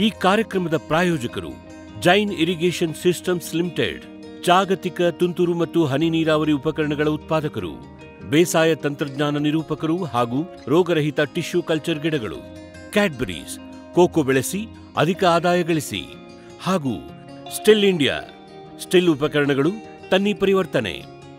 ಈ ಕಾರ್ಯಕ್ರಮದ ಪ್ರಾಯೋಜಕರು ಜೈನ್ ಇರಿಗೇಷನ್ ಸಿಸ್ಟಮ್ಸ್ ಲಿಮಿಟೆಡ್ ಜಾಗತಿಕ ತುಂತುರು ಮತ್ತು ಹನಿ ನೀರಾವರಿ ಉಪಕರಣಗಳ ಉತ್ಪಾದಕರು ಬೇಸಾಯ ತಂತ್ರಜ್ಞಾನ ನಿರೂಪಕರು ಹಾಗೂ ರೋಗರಹಿತ ಟಿಶ್ಯೂ ಕಲ್ಚರ್ ಗಿಡಗಳು ಕ್ಯಾಡ್ಬರೀಸ್ ಕೋಕೋ ಬೆಳೆಸಿ ಅಧಿಕ ಆದಾಯ ಗಳಿಸಿ ಹಾಗೂ ಸ್ಟಿಲ್ ಇಂಡಿಯಾ ಸ್ಟಿಲ್ ಉಪಕರಣಗಳು ತನ್ನಿ ಪರಿವರ್ತನೆ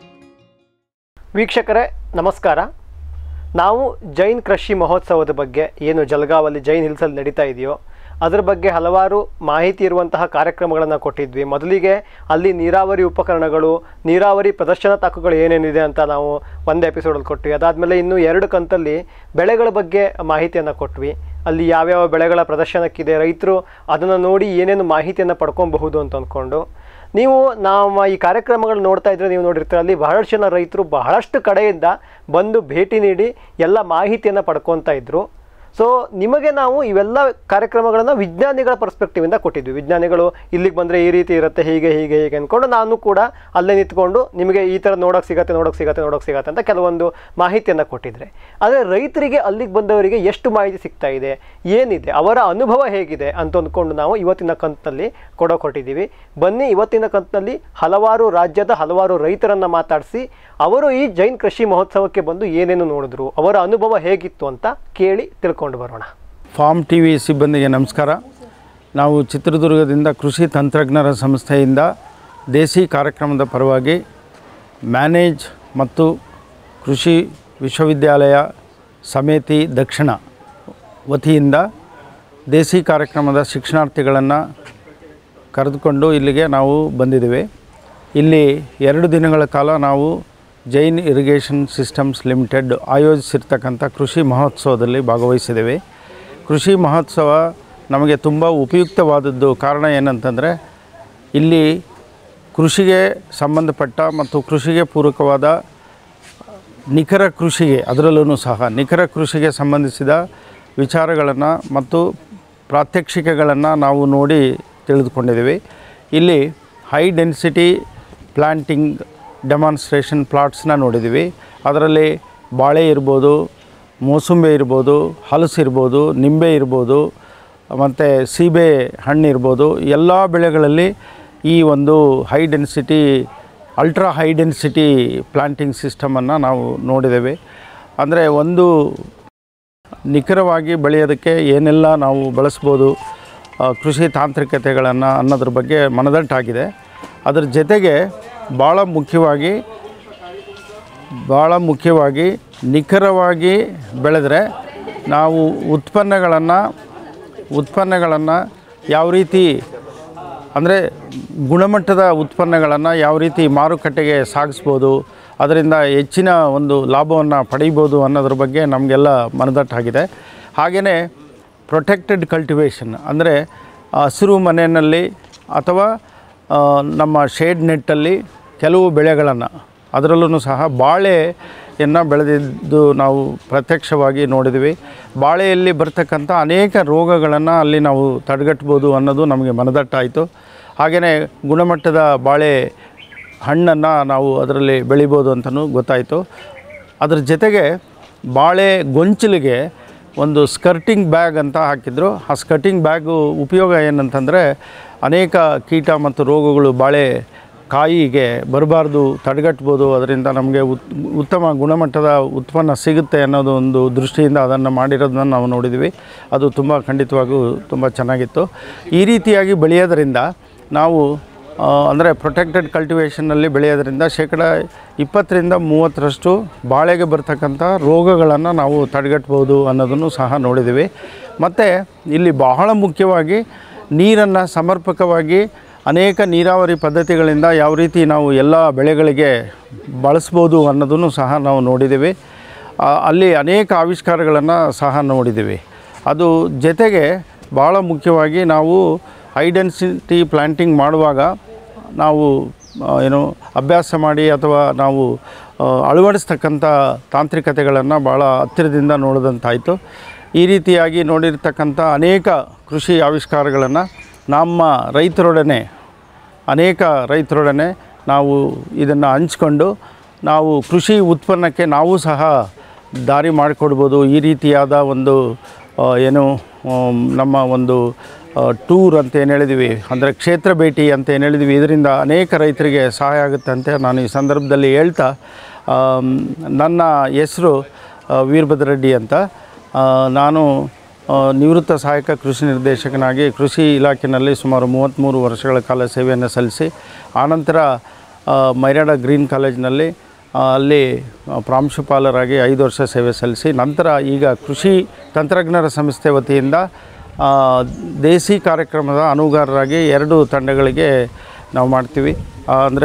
ವೀಕ್ಷಕರೇ ನಮಸ್ಕಾರ ನಾವು ಜೈನ್ ಕೃಷಿ ಮಹೋತ್ಸವದ ಬಗ್ಗೆ ಏನು ಜಲಗಾವಲ್ಲಿ ಜೈನ್ ಹಿಲ್ಸಲ್ಲಿ ನಡೀತಾ ಇದೆಯೋ ಅದರ ಬಗ್ಗೆ ಹಲವಾರು ಮಾಹಿತಿ ಇರುವಂತಹ ಕಾರ್ಯಕ್ರಮಗಳನ್ನು ಕೊಟ್ಟಿದ್ವಿ ಮೊದಲಿಗೆ ಅಲ್ಲಿ ನೀರಾವರಿ ಉಪಕರಣಗಳು ನೀರಾವರಿ ಪ್ರದರ್ಶನ ತಾಕುಗಳು ಏನೇನಿದೆ ಅಂತ ನಾವು ಒಂದು ಎಪಿಸೋಡಲ್ಲಿ ಕೊಟ್ವಿ ಅದಾದಮೇಲೆ ಇನ್ನು ಎರಡು ಕಂತಲ್ಲಿ ಬೆಳೆಗಳ ಬಗ್ಗೆ ಮಾಹಿತಿಯನ್ನು ಕೊಟ್ವಿ ಅಲ್ಲಿ ಯಾವ್ಯಾವ ಬೆಳೆಗಳ ಪ್ರದರ್ಶನಕ್ಕಿದೆ ರೈತರು ಅದನ್ನು ನೋಡಿ ಏನೇನು ಮಾಹಿತಿಯನ್ನು ಪಡ್ಕೊಬಹುದು ಅಂತ ಅಂದ್ಕೊಂಡು ನೀವು ನಮ್ಮ ಈ ಕಾರ್ಯಕ್ರಮಗಳು ನೋಡ್ತಾ ಇದ್ರೆ ನೀವು ನೋಡಿರ್ತೀರ ಅಲ್ಲಿ ಬಹಳಷ್ಟು ಜನ ರೈತರು ಬಹಳಷ್ಟು ಕಡೆಯಿಂದ ಬಂದು ಭೇಟಿ ನೀಡಿ ಎಲ್ಲ ಮಾಹಿತಿಯನ್ನು ಪಡ್ಕೊತಾ ಇದ್ರು ಸೊ ನಿಮಗೆ ನಾವು ಇವೆಲ್ಲ ಕಾರ್ಯಕ್ರಮಗಳನ್ನು ವಿಜ್ಞಾನಿಗಳ ಪರ್ಸ್ಪೆಕ್ಟಿವಿಂದ ಕೊಟ್ಟಿದ್ವಿ ವಿಜ್ಞಾನಿಗಳು ಇಲ್ಲಿಗೆ ಬಂದರೆ ಈ ರೀತಿ ಇರುತ್ತೆ ಹೀಗೆ ಹೀಗೆ ಹೀಗೆ ಅಂದ್ಕೊಂಡು ನಾನು ಕೂಡ ಅಲ್ಲೇ ನಿಂತ್ಕೊಂಡು ನಿಮಗೆ ಈ ಥರ ನೋಡೋಕೆ ಸಿಗತ್ತೆ ನೋಡೋಕೆ ಸಿಗತ್ತೆ ನೋಡೋಕೆ ಸಿಗತ್ತೆ ಅಂತ ಕೆಲವೊಂದು ಮಾಹಿತಿಯನ್ನು ಕೊಟ್ಟಿದ್ರೆ ಆದರೆ ರೈತರಿಗೆ ಅಲ್ಲಿಗೆ ಬಂದವರಿಗೆ ಎಷ್ಟು ಮಾಹಿತಿ ಸಿಗ್ತಾ ಇದೆ ಏನಿದೆ ಅವರ ಅನುಭವ ಹೇಗಿದೆ ಅಂತ ಅಂದ್ಕೊಂಡು ನಾವು ಇವತ್ತಿನ ಕಂತಿನಲ್ಲಿ ಕೊಡೋ ಕೊಟ್ಟಿದ್ದೀವಿ ಬನ್ನಿ ಇವತ್ತಿನ ಕಂತಿನಲ್ಲಿ ಹಲವಾರು ರಾಜ್ಯದ ಹಲವಾರು ರೈತರನ್ನು ಮಾತಾಡಿಸಿ ಅವರು ಈ ಜೈನ್ ಕೃಷಿ ಮಹೋತ್ಸವಕ್ಕೆ ಬಂದು ಏನೇನು ನೋಡಿದ್ರು ಅವರ ಅನುಭವ ಹೇಗಿತ್ತು ಅಂತ ಕೇಳಿ ತಿಳ್ಕೊಂಡು ಬರೋಣ ಫಾರ್ಮ್ ಟಿ ವಿ ಸಿಬ್ಬಂದಿಗೆ ನಮಸ್ಕಾರ ನಾವು ಚಿತ್ರದುರ್ಗದಿಂದ ಕೃಷಿ ತಂತ್ರಜ್ಞರ ಸಂಸ್ಥೆಯಿಂದ ದೇಸಿ ಕಾರ್ಯಕ್ರಮದ ಪರವಾಗಿ ಮ್ಯಾನೇಜ್ ಮತ್ತು ಕೃಷಿ ವಿಶ್ವವಿದ್ಯಾಲಯ ಸಮಿತಿ ದಕ್ಷಿಣ ವತಿಯಿಂದ ದೇಸಿ ಕಾರ್ಯಕ್ರಮದ ಶಿಕ್ಷಣಾರ್ಥಿಗಳನ್ನು ಕರೆದುಕೊಂಡು ಇಲ್ಲಿಗೆ ನಾವು ಬಂದಿದ್ದೇವೆ ಇಲ್ಲಿ ಎರಡು ದಿನಗಳ ಕಾಲ ನಾವು ಜೈನ್ ಇರಿಗೇಷನ್ ಸಿಸ್ಟಮ್ಸ್ ಲಿಮಿಟೆಡ್ ಆಯೋಜಿಸಿರ್ತಕ್ಕಂಥ ಕೃಷಿ ಮಹೋತ್ಸವದಲ್ಲಿ ಭಾಗವಹಿಸಿದ್ದೇವೆ ಕೃಷಿ ಮಹೋತ್ಸವ ನಮಗೆ ತುಂಬ ಉಪಯುಕ್ತವಾದದ್ದು ಕಾರಣ ಏನಂತಂದರೆ ಇಲ್ಲಿ ಕೃಷಿಗೆ ಸಂಬಂಧಪಟ್ಟ ಮತ್ತು ಕೃಷಿಗೆ ಪೂರಕವಾದ ನಿಖರ ಕೃಷಿಗೆ ಅದರಲ್ಲೂ ಸಹ ನಿಖರ ಕೃಷಿಗೆ ಸಂಬಂಧಿಸಿದ ವಿಚಾರಗಳನ್ನು ಮತ್ತು ಪ್ರಾತ್ಯಕ್ಷಿಕೆಗಳನ್ನು ನಾವು ನೋಡಿ ತಿಳಿದುಕೊಂಡಿದ್ದೀವಿ ಇಲ್ಲಿ ಹೈ ಡೆನ್ಸಿಟಿ ಪ್ಲ್ಯಾಂಟಿಂಗ್ ಡೆಮಾನ್ಸ್ಟ್ರೇಷನ್ ಪ್ಲಾಟ್ಸ್ನ ನೋಡಿದ್ದೀವಿ ಅದರಲ್ಲಿ ಬಾಳೆ ಇರ್ಬೋದು ಮೋಸಂಬೆ ಇರ್ಬೋದು ಹಲಸು ಇರ್ಬೋದು ನಿಂಬೆ ಇರ್ಬೋದು ಮತ್ತು ಸೀಬೆ ಹಣ್ಣು ಇರ್ಬೋದು ಎಲ್ಲ ಬೆಳೆಗಳಲ್ಲಿ ಈ ಒಂದು high density ultra high density planting ಸಿಸ್ಟಮನ್ನು ನಾವು ನೋಡಿದ್ದೇವೆ ಅಂದರೆ ಒಂದು ನಿಖರವಾಗಿ ಬೆಳೆಯೋದಕ್ಕೆ ಏನೆಲ್ಲ ನಾವು ಬಳಸ್ಬೋದು ಆ, ಕೃಷಿ ತಾಂತ್ರಿಕತೆಗಳನ್ನು ಅನ್ನೋದ್ರ ಬಗ್ಗೆ ಮನದಟ್ಟಾಗಿದೆ ಅದರ ಜೊತೆಗೆ ಭಾಳ ಮುಖ್ಯವಾಗಿ ಭಾಳ ಮುಖ್ಯವಾಗಿ ನಿಖರವಾಗಿ ಬೆಳೆದರೆ ನಾವು ಉತ್ಪನ್ನಗಳನ್ನು ಉತ್ಪನ್ನಗಳನ್ನು ಯಾವ ರೀತಿ ಅಂದರೆ ಗುಣಮಟ್ಟದ ಉತ್ಪನ್ನಗಳನ್ನು ಯಾವ ರೀತಿ ಮಾರುಕಟ್ಟೆಗೆ ಸಾಗಿಸ್ಬೋದು ಅದರಿಂದ ಹೆಚ್ಚಿನ ಒಂದು ಲಾಭವನ್ನು ಪಡೀಬೋದು ಅನ್ನೋದ್ರ ಬಗ್ಗೆ ನಮಗೆಲ್ಲ ಮನದಟ್ಟಾಗಿದೆ ಹಾಗೆಯೇ ಪ್ರೊಟೆಕ್ಟೆಡ್ ಕಲ್ಟಿವೇಷನ್ ಅಂದರೆ ಹಸಿರು ಮನೆಯಲ್ಲಿ ಅಥವಾ ಆ, ನಮ್ಮ ಶೇಡ್ ನೆಟ್ಟಲ್ಲಿ ಕೆಲವು ಬೆಳೆಗಳನ್ನು ಅದರಲ್ಲೂ ಸಹ ಬಾಳೆಯನ್ನು ಬೆಳೆದಿದ್ದು ನಾವು ಪ್ರತ್ಯಕ್ಷವಾಗಿ ನೋಡಿದ್ವಿ ಬಾಳೆಯಲ್ಲಿ ಬರ್ತಕ್ಕಂಥ ಅನೇಕ ರೋಗಗಳನ್ನು ಅಲ್ಲಿ ನಾವು ತಡೆಗಟ್ಬೋದು ಅನ್ನೋದು ನಮಗೆ ಮನದಟ್ಟಾಯಿತು ಹಾಗೆಯೇ ಗುಣಮಟ್ಟದ ಬಾಳೆ ಹಣ್ಣನ್ನು ನಾವು ಅದರಲ್ಲಿ ಬೆಳಿಬೋದು ಅಂತಲೂ ಗೊತ್ತಾಯಿತು ಅದ್ರ ಜೊತೆಗೆ ಬಾಳೆ ಗೊಂಚಲಿಗೆ ಒಂದು ಸ್ಕರ್ಟಿಂಗ್ ಬ್ಯಾಗ್ ಅಂತ ಹಾಕಿದ್ರು ಆ ಸ್ಕರ್ಟಿಂಗ್ ಬ್ಯಾಗು ಉಪಯೋಗ ಏನಂತಂದರೆ ಅನೇಕ ಕೀಟ ಮತ್ತು ರೋಗಗಳು ಬಾಳೆ ಕಾಯಿಗೆ ಬರಬಾರ್ದು ತಡೆಗಟ್ಬೋದು ಅದರಿಂದ ನಮಗೆ ಉತ್ ಉತ್ತಮ ಗುಣಮಟ್ಟದ ಉತ್ಪನ್ನ ಸಿಗುತ್ತೆ ಅನ್ನೋದು ಒಂದು ದೃಷ್ಟಿಯಿಂದ ಅದನ್ನು ಮಾಡಿರೋದನ್ನ ನಾವು ನೋಡಿದ್ವಿ ಅದು ತುಂಬ ಖಂಡಿತವಾಗೂ ತುಂಬ ಚೆನ್ನಾಗಿತ್ತು ಈ ರೀತಿಯಾಗಿ ಬೆಳೆಯೋದರಿಂದ ನಾವು ಅಂದರೆ ಪ್ರೊಟೆಕ್ಟೆಡ್ ಕಲ್ಟಿವೇಷನ್ನಲ್ಲಿ ಬೆಳೆಯೋದ್ರಿಂದ ಶೇಕಡ ಇಪ್ಪತ್ತರಿಂದ ಮೂವತ್ತರಷ್ಟು ಬಾಳೆಗೆ ಬರ್ತಕ್ಕಂಥ ರೋಗಗಳನ್ನು ನಾವು ತಡೆಗಟ್ಬೋದು ಅನ್ನೋದನ್ನು ಸಹ ನೋಡಿದ್ದೀವಿ ಮತ್ತು ಇಲ್ಲಿ ಬಹಳ ಮುಖ್ಯವಾಗಿ ನೀರನ್ನು ಸಮರ್ಪಕವಾಗಿ ಅನೇಕ ನೀರಾವರಿ ಪದ್ಧತಿಗಳಿಂದ ಯಾವ ರೀತಿ ನಾವು ಎಲ್ಲ ಬೆಳೆಗಳಿಗೆ ಬಳಸ್ಬೋದು ಅನ್ನೋದನ್ನು ಸಹ ನಾವು ನೋಡಿದ್ದೀವಿ ಆ, ಅಲ್ಲಿ ಅನೇಕ ಆವಿಷ್ಕಾರಗಳನ್ನು ಸಹ ನೋಡಿದ್ದೀವಿ ಅದು ಜೊತೆಗೆ ಭಾಳ ಮುಖ್ಯವಾಗಿ ನಾವು ಹೈ ಡೆನ್ಸಿಟಿ ಪ್ಲ್ಯಾಂಟಿಂಗ್ ಮಾಡುವಾಗ ನಾವು ಆ, ಏನು ಅಭ್ಯಾಸ ಮಾಡಿ ಅಥವಾ ನಾವು ಆ, ಅಳವಡಿಸ್ತಕ್ಕಂಥ ತಾಂತ್ರಿಕತೆಗಳನ್ನು ಭಾಳ ಹತ್ತಿರದಿಂದ ನೋಡಿದಂತಾಯಿತು ಈ ರೀತಿಯಾಗಿ ನೋಡಿರ್ತಕ್ಕಂಥ ಅನೇಕ ಕೃಷಿ ಆವಿಷ್ಕಾರಗಳನ್ನು ನಮ್ಮ ರೈತರೊಡನೆ ಅನೇಕ ರೈತರೊಡನೆ ನಾವು ಇದನ್ನು ಹಂಚ್ಕೊಂಡು ನಾವು ಕೃಷಿ ಉತ್ಪನ್ನಕ್ಕೆ ನಾವು ಸಹ ದಾರಿ ಮಾಡಿಕೊಡ್ಬೋದು ಈ ರೀತಿಯಾದ ಒಂದು ಆ, ಏನು ಆಮ್, ನಮ್ಮ ಒಂದು ಟೂರ್ ಅಂತ ಏನು ಹೇಳಿದ್ವಿ ಅಂದರೆ ಕ್ಷೇತ್ರ ಭೇಟಿ ಅಂತ ಏನು ಹೇಳಿದ್ವಿ ಇದರಿಂದ ಅನೇಕ ರೈತರಿಗೆ ಸಹಾಯ ಆಗುತ್ತೆ ಅಂತ ನಾನು ಈ ಸಂದರ್ಭದಲ್ಲಿ ಹೇಳ್ತಾ ಆಮ್, ನನ್ನ ಹೆಸರು ವೀರಭದ್ರ ರೆಡ್ಡಿ ಅಂತ ಆ, ನಾನು ಆ, ನಿವೃತ್ತ ಸಹಾಯಕ ಕೃಷಿ ನಿರ್ದೇಶಕನಾಗಿ ಕೃಷಿ ಇಲಾಖೆಯಲ್ಲಿ ಸುಮಾರು ಮೂವತ್ತ್ಮೂರು ವರ್ಷಗಳ ಕಾಲ ಸೇವೆಯನ್ನು ಸಲ್ಲಿಸಿ ಆನಂತರ ಆ, ಮೈರಾಡ ಗ್ರೀನ್ ಕಾಲೇಜಿನಲ್ಲಿ ಆ, ಅಲ್ಲಿ ಆ, ಪ್ರಾಂಶುಪಾಲರಾಗಿ ಐದು ವರ್ಷ ಸೇವೆ ಸಲ್ಲಿಸಿ ನಂತರ ಈಗ ಕೃಷಿ ತಂತ್ರಜ್ಞರ ಸಂಸ್ಥೆ ವತಿಯಿಂದ ಆ, ದೇಸಿ ಕಾರ್ಯಕ್ರಮದ ಅನುಗಾರರಾಗಿ ಎರಡು ತಂಡಗಳಿಗೆ ನಾವು ಮಾಡ್ತೀವಿ ಅಂದರೆ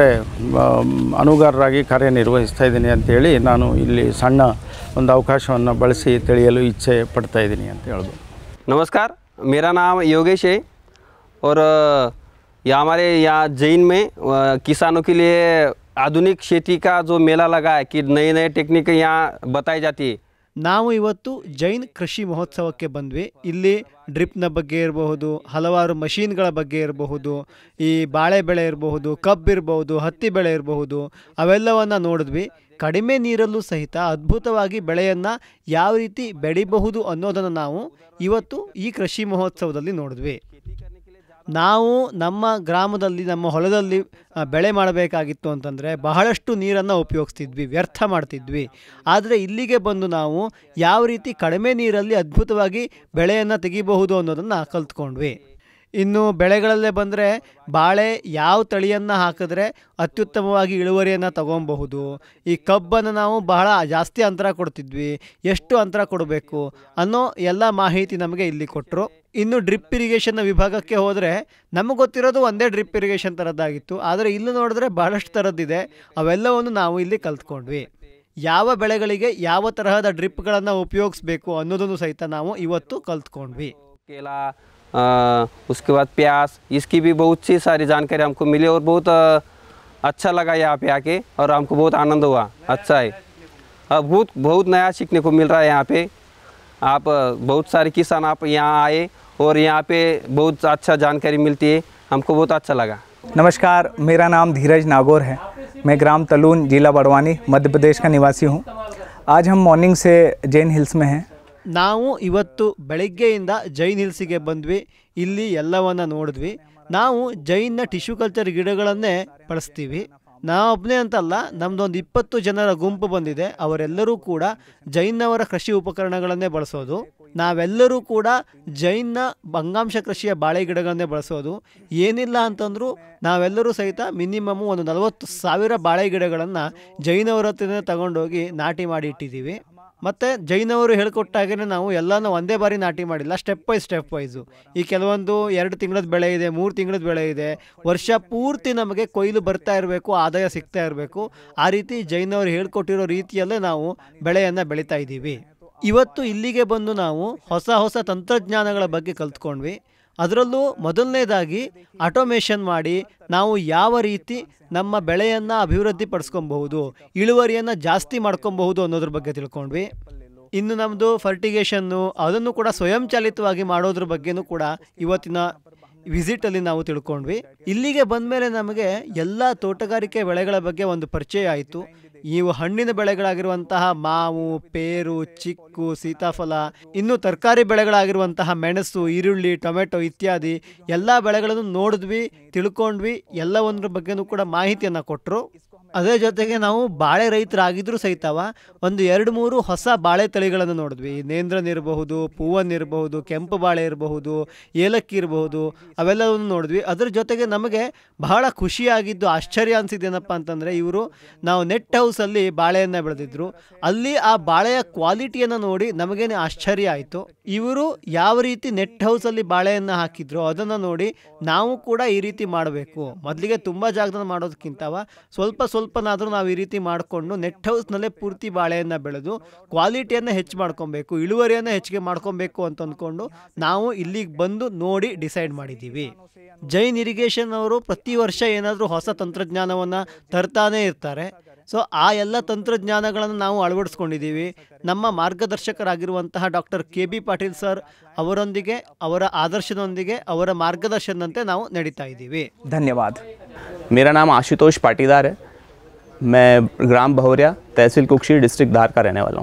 ಅನುಗಾರರಾಗಿ ಕಾರ್ಯನಿರ್ವಹಿಸ್ತಾ ಇದ್ದೀನಿ ಅಂತೇಳಿ ನಾನು ಇಲ್ಲಿ ಸಣ್ಣ ಒಂದು ಅವಕಾಶವನ್ನು ಬಳಸಿ ತಿಳಿಯಲು ಇಚ್ಛೆ ಪಡ್ತಾ ಇದ್ದೀನಿ ಅಂತ ಹೇಳ್ಬೋದು नमस्कार मेरा नाम योगेश है और अ, यहाँ हमारे यहाँ जैन में अ, किसानों के लिए आधुनिक खेती का जो मेला लगा है कि नए नए टेक्निक यहाँ बताई जाती है ನಾವು ಇವತ್ತು ಜೈನ್ ಕೃಷಿ ಮಹೋತ್ಸವಕ್ಕೆ ಬಂದ್ವಿ ಇಲ್ಲಿ ಡ್ರಿಪ್ನ ಬಗ್ಗೆ ಇರಬಹುದು ಹಲವಾರು ಮಷೀನ್ಗಳ ಬಗ್ಗೆ ಇರಬಹುದು ಈ ಬಾಳೆ ಬೆಳೆ ಇರಬಹುದು ಕಬ್ಬು ಇರಬಹುದು ಹತ್ತಿ ಬೆಳೆ ಇರಬಹುದು ಅವೆಲ್ಲವನ್ನು ನೋಡಿದ್ವಿ ಕಡಿಮೆ ನೀರಲ್ಲೂ ಸಹಿತ ಅದ್ಭುತವಾಗಿ ಬೆಳೆಯನ್ನು ಯಾವ ರೀತಿ ಬೆಳಿಬಹುದು ಅನ್ನೋದನ್ನು ನಾವು ಇವತ್ತು ಈ ಕೃಷಿ ಮಹೋತ್ಸವದಲ್ಲಿ ನೋಡಿದ್ವಿ ನಾವು ನಮ್ಮ ಗ್ರಾಮದಲ್ಲಿ ನಮ್ಮ ಹೊಲದಲ್ಲಿ ಆ, ಬೆಳೆ ಮಾಡಬೇಕಾಗಿತ್ತು ಅಂತಂದರೆ ಬಹಳಷ್ಟು ನೀರನ್ನು ಉಪಯೋಗಿಸ್ತಿದ್ವಿ ವ್ಯರ್ಥ ಮಾಡ್ತಿದ್ವಿ ಆದರೆ ಇಲ್ಲಿಗೆ ಬಂದು ನಾವು ಯಾವ ರೀತಿ ಕಡಿಮೆ ನೀರಲ್ಲಿ ಅದ್ಭುತವಾಗಿ ಬೆಳೆಯನ್ನು ತೆಗಿಬಹುದು ಅನ್ನೋದನ್ನು ಕಲ್ತ್ಕೊಂಡ್ವಿ ಇನ್ನು ಬೆಳೆಗಳಲ್ಲೇ ಬಂದರೆ ಬಾಳೆ ಯಾವ ತಳಿಯನ್ನು ಹಾಕಿದ್ರೆ ಅತ್ಯುತ್ತಮವಾಗಿ ಇಳುವರಿಯನ್ನು ತಗೊಬಹುದು ಈ ಕಬ್ಬನ್ನು ನಾವು ಬಹಳ ಜಾಸ್ತಿ ಅಂತರ ಕೊಡ್ತಿದ್ವಿ ಎಷ್ಟು ಅಂತರ ಕೊಡಬೇಕು ಅನ್ನೋ ಎಲ್ಲ ಮಾಹಿತಿ ನಮಗೆ ಇಲ್ಲಿ ಕೊಟ್ಟರು ಇನ್ನು ಡ್ರಿಪ್ ಇರಿಗೇಷನ್ನ ವಿಭಾಗಕ್ಕೆ ಹೋದರೆ ನಮಗೆ ಗೊತ್ತಿರೋದು ಒಂದೇ ಡ್ರಿಪ್ ಇರಿಗೇಷನ್ ಥರದ್ದಾಗಿತ್ತು ಆದರೆ ಇಲ್ಲಿ ನೋಡಿದ್ರೆ ಬಹಳಷ್ಟು ಥರದ್ದಿದೆ ಅವೆಲ್ಲವನ್ನು ನಾವು ಇಲ್ಲಿ ಕಲ್ತ್ಕೊಂಡ್ವಿ ಯಾವ ಬೆಳೆಗಳಿಗೆ ಯಾವ ತರಹದ ಡ್ರಿಪ್ಗಳನ್ನು ಉಪಯೋಗಿಸ್ಬೇಕು ಅನ್ನೋದನ್ನು ಸಹಿತ ನಾವು ಇವತ್ತು ಕಲ್ತ್ಕೊಂಡ್ವಿ केला अ, उसके बाद प्याज इसकी भी बहुत सी सारी जानकारी हमको मिली और बहुत अ, अच्छा लगा यहाँ पे आके और हमको बहुत आनंद हुआ अच्छा है अब बहुत बहुत नया सीखने को मिल रहा है यहाँ पे आप अ, बहुत सारे किसान आप यहाँ आए और यहाँ पे बहुत अच्छा जानकारी मिलती है हमको बहुत अच्छा लगा नमस्कार मेरा नाम धीरज नागौर है मैं ग्राम तलून जिला बड़वानी मध्य प्रदेश का निवासी हूँ आज हम मॉर्निंग से जैन हिल्स में हैं ನಾವು ಇವತ್ತು ಬೆಳಗ್ಗೆಯಿಂದ ಜೈನ್ ಹಿಲ್ಸಿಗೆ ಬಂದ್ವಿ ಇಲ್ಲಿ ಎಲ್ಲವನ್ನ ನೋಡಿದ್ವಿ ನಾವು ಜೈನ್ನ ಟಿಶ್ಯೂ ಕಲ್ಚರ್ ಗಿಡಗಳನ್ನೇ ಬಳಸ್ತೀವಿ ನಾವೊಬ್ಬನೇ ಅಂತಲ್ಲ ನಮ್ದೊಂದು ಇಪ್ಪತ್ತು ಜನರ ಗುಂಪು ಬಂದಿದೆ ಅವರೆಲ್ಲರೂ ಕೂಡ ಜೈನ್ನವರ ಕೃಷಿ ಉಪಕರಣಗಳನ್ನೇ ಬಳಸೋದು ನಾವೆಲ್ಲರೂ ಕೂಡ ಜೈನ್ನ ಅಂಗಾಂಶ ಕೃಷಿಯ ಬಾಳೆ ಗಿಡಗಳನ್ನೇ ಬಳಸೋದು ಏನಿಲ್ಲ ಅಂತಂದರೂ ನಾವೆಲ್ಲರೂ ಸಹಿತ ಮಿನಿಮಮ್ ಒಂದು ನಲವತ್ತು ಸಾವಿರ ಬಾಳೆ ಗಿಡಗಳನ್ನು ಜೈನವರ ಹತ್ರನೇ ತಗೊಂಡೋಗಿ ನಾಟಿ ಮಾಡಿ ಇಟ್ಟಿದ್ದೀವಿ ಮತ್ತು ಜೈನವರು ಹೇಳ್ಕೊಟ್ಟಾಗೇ ನಾವು ಎಲ್ಲನೂ ಒಂದೇ ಬಾರಿ ನಾಟಿ ಮಾಡಿಲ್ಲ ಸ್ಟೆಪ್ ಬೈ ಸ್ಟೆಪ್ ವೈಸು ಈ ಕೆಲವೊಂದು ಎರಡು ತಿಂಗಳದ ಬೆಳೆ ಇದೆ ಮೂರು ತಿಂಗಳದ ಬೆಳೆ ಇದೆ ವರ್ಷ ಪೂರ್ತಿ ನಮಗೆ ಕೊಯ್ಲು ಬರ್ತಾ ಇರಬೇಕು ಆದಾಯ ಸಿಗ್ತಾ ಇರಬೇಕು ಆ ರೀತಿ ಜೈನವರು ಹೇಳ್ಕೊಟ್ಟಿರೋ ರೀತಿಯಲ್ಲೇ ನಾವು ಬೆಳೆಯನ್ನು ಬೆಳೀತಾ ಇದ್ದೀವಿ ಇವತ್ತು ಇಲ್ಲಿಗೆ ಬಂದು ನಾವು ಹೊಸ ಹೊಸ ತಂತ್ರಜ್ಞಾನಗಳ ಬಗ್ಗೆ ಕಲ್ತ್ಕೊಂಡ್ವಿ ಅದರಲ್ಲೂ ಮೊದಲನೇದಾಗಿ ಆಟೋಮೇಷನ್ ಮಾಡಿ ನಾವು ಯಾವ ರೀತಿ ನಮ್ಮ ಬೆಳೆಯನ್ನು ಅಭಿವೃದ್ಧಿ ಪಡಿಸ್ಕೊಬಹುದು ಇಳುವರಿಯನ್ನು ಜಾಸ್ತಿ ಮಾಡ್ಕೊಬಹುದು ಅನ್ನೋದ್ರ ಬಗ್ಗೆ ತಿಳ್ಕೊಂಡ್ವಿ ಇನ್ನು ನಮ್ಮದು ಫರ್ಟಿಗೇಷನ್ನು ಅದನ್ನು ಕೂಡ ಸ್ವಯಂಚಾಲಿತವಾಗಿ ಮಾಡೋದ್ರ ಬಗ್ಗೆನೂ ಕೂಡ ಇವತ್ತಿನ ವಿಸಿಟಲ್ಲಿ ನಾವು ತಿಳ್ಕೊಂಡ್ವಿ ಇಲ್ಲಿಗೆ ಬಂದಮೇಲೆ ನಮಗೆ ಎಲ್ಲ ತೋಟಗಾರಿಕೆ ಬೆಳೆಗಳ ಬಗ್ಗೆ ಒಂದು ಪರಿಚಯ ಆಯಿತು ಇವು ಹಣ್ಣಿನ ಬೆಳೆಗಳಾಗಿರುವಂತಹ ಮಾವು ಪೇರು ಚಿಕ್ಕು ಸೀತಾಫಲ ಇನ್ನು ತರಕಾರಿ ಬೆಳೆಗಳಾಗಿರುವಂತಹ ಮೆಣಸು ಈರುಳ್ಳಿ ಟೊಮೆಟೊ ಇತ್ಯಾದಿ ಎಲ್ಲ ಬೆಳೆಗಳನ್ನು ನೋಡಿದ್ವಿ ತಿಳ್ಕೊಂಡ್ವಿ ಎಲ್ಲವೊಂದ್ರ ಬಗ್ಗೆನೂ ಕೂಡ ಮಾಹಿತಿಯನ್ನು ಕೊಟ್ಟರು ಅದೇ ಜೊತೆಗೆ ನಾವು ಬಾಳೆ ರೈತರಾಗಿದ್ರೂ ಸಹಿತವ ಒಂದು ಎರಡು ಮೂರು ಹೊಸ ಬಾಳೆ ತಳಿಗಳನ್ನು ನೋಡಿದ್ವಿ ನೇಂದ್ರನ್ ಇರಬಹುದು ಪೂವನ್ ಇರಬಹುದು ಕೆಂಪು ಬಾಳೆ ಇರಬಹುದು ಏಲಕ್ಕಿ ಇರಬಹುದು ಅವೆಲ್ಲವನ್ನು ನೋಡಿದ್ವಿ ಅದ್ರ ಜೊತೆಗೆ ನಮಗೆ ಬಹಳ ಖುಷಿಯಾಗಿದ್ದು ಆಶ್ಚರ್ಯ ಅನಿಸಿದ್ದೇನಪ್ಪ ಅಂತಂದರೆ ಇವರು ನಾವು ನೆಟ್ ಹೌಸಲ್ಲಿ ಬಾಳೆಯನ್ನು ಬೆಳೆದಿದ್ರು ಅಲ್ಲಿ ಆ ಬಾಳೆಯ ಕ್ವಾಲಿಟಿಯನ್ನು ನೋಡಿ ನಮಗೇನೆ ಆಶ್ಚರ್ಯ ಆಯಿತು ಇವರು ಯಾವ ರೀತಿ ನೆಟ್ ಹೌಸಲ್ಲಿ ಬಾಳೆಯನ್ನು ಹಾಕಿದ್ರು ಅದನ್ನು ನೋಡಿ ನಾವು ಕೂಡ ಈ ರೀತಿ ಮಾಡಬೇಕು ಮೊದಲಿಗೆ ತುಂಬ ಜಾಗದಲ್ಲಿ ಮಾಡೋದಕ್ಕಿಂತವ ಸ್ವಲ್ಪ ಸ್ವಲ್ಪನಾದರೂ ನಾವು ಈ ರೀತಿ ಮಾಡಿಕೊಂಡು ನೆಟ್ ಹೌಸ್ನಲ್ಲೇ ಪೂರ್ತಿ ಬಾಳೆಯನ್ನು ಬೆಳೆದು ಕ್ವಾಲಿಟಿಯನ್ನು ಹೆಚ್ಚು ಮಾಡ್ಕೊಬೇಕು ಇಳುವರಿಯನ್ನು ಹೆಚ್ಚಿಗೆ ಮಾಡ್ಕೊಬೇಕು ಅಂತ ಅಂದ್ಕೊಂಡು ನಾವು ಇಲ್ಲಿಗೆ ಬಂದು ನೋಡಿ ಡಿಸೈಡ್ ಮಾಡಿದ್ದೀವಿ ಜೈನ್ ಇರಿಗೇಷನ್ ಅವರು ಪ್ರತಿ ವರ್ಷ ಏನಾದರೂ ಹೊಸ ತಂತ್ರಜ್ಞಾನವನ್ನು ತರ್ತಾನೇ ಇರ್ತಾರೆ ಸೊ ಆ ಎಲ್ಲ ತಂತ್ರಜ್ಞಾನಗಳನ್ನು ನಾವು ಅಳವಡಿಸ್ಕೊಂಡಿದ್ದೀವಿ ನಮ್ಮ ಮಾರ್ಗದರ್ಶಕರಾಗಿರುವಂತಹ doctor K B Patil sir ಅವರೊಂದಿಗೆ ಅವರ ಆದರ್ಶದೊಂದಿಗೆ ಅವರ ಮಾರ್ಗದರ್ಶನದಂತೆ ನಾವು ನಡೀತಾ ಇದ್ದೀವಿ धन्यवाद मेरा नाम आशुतोष पाटीदार है मैं ग्राम भवरिया तहसील कुक्षी डिस्ट्रिक्ट धार का रहने वाला हूँ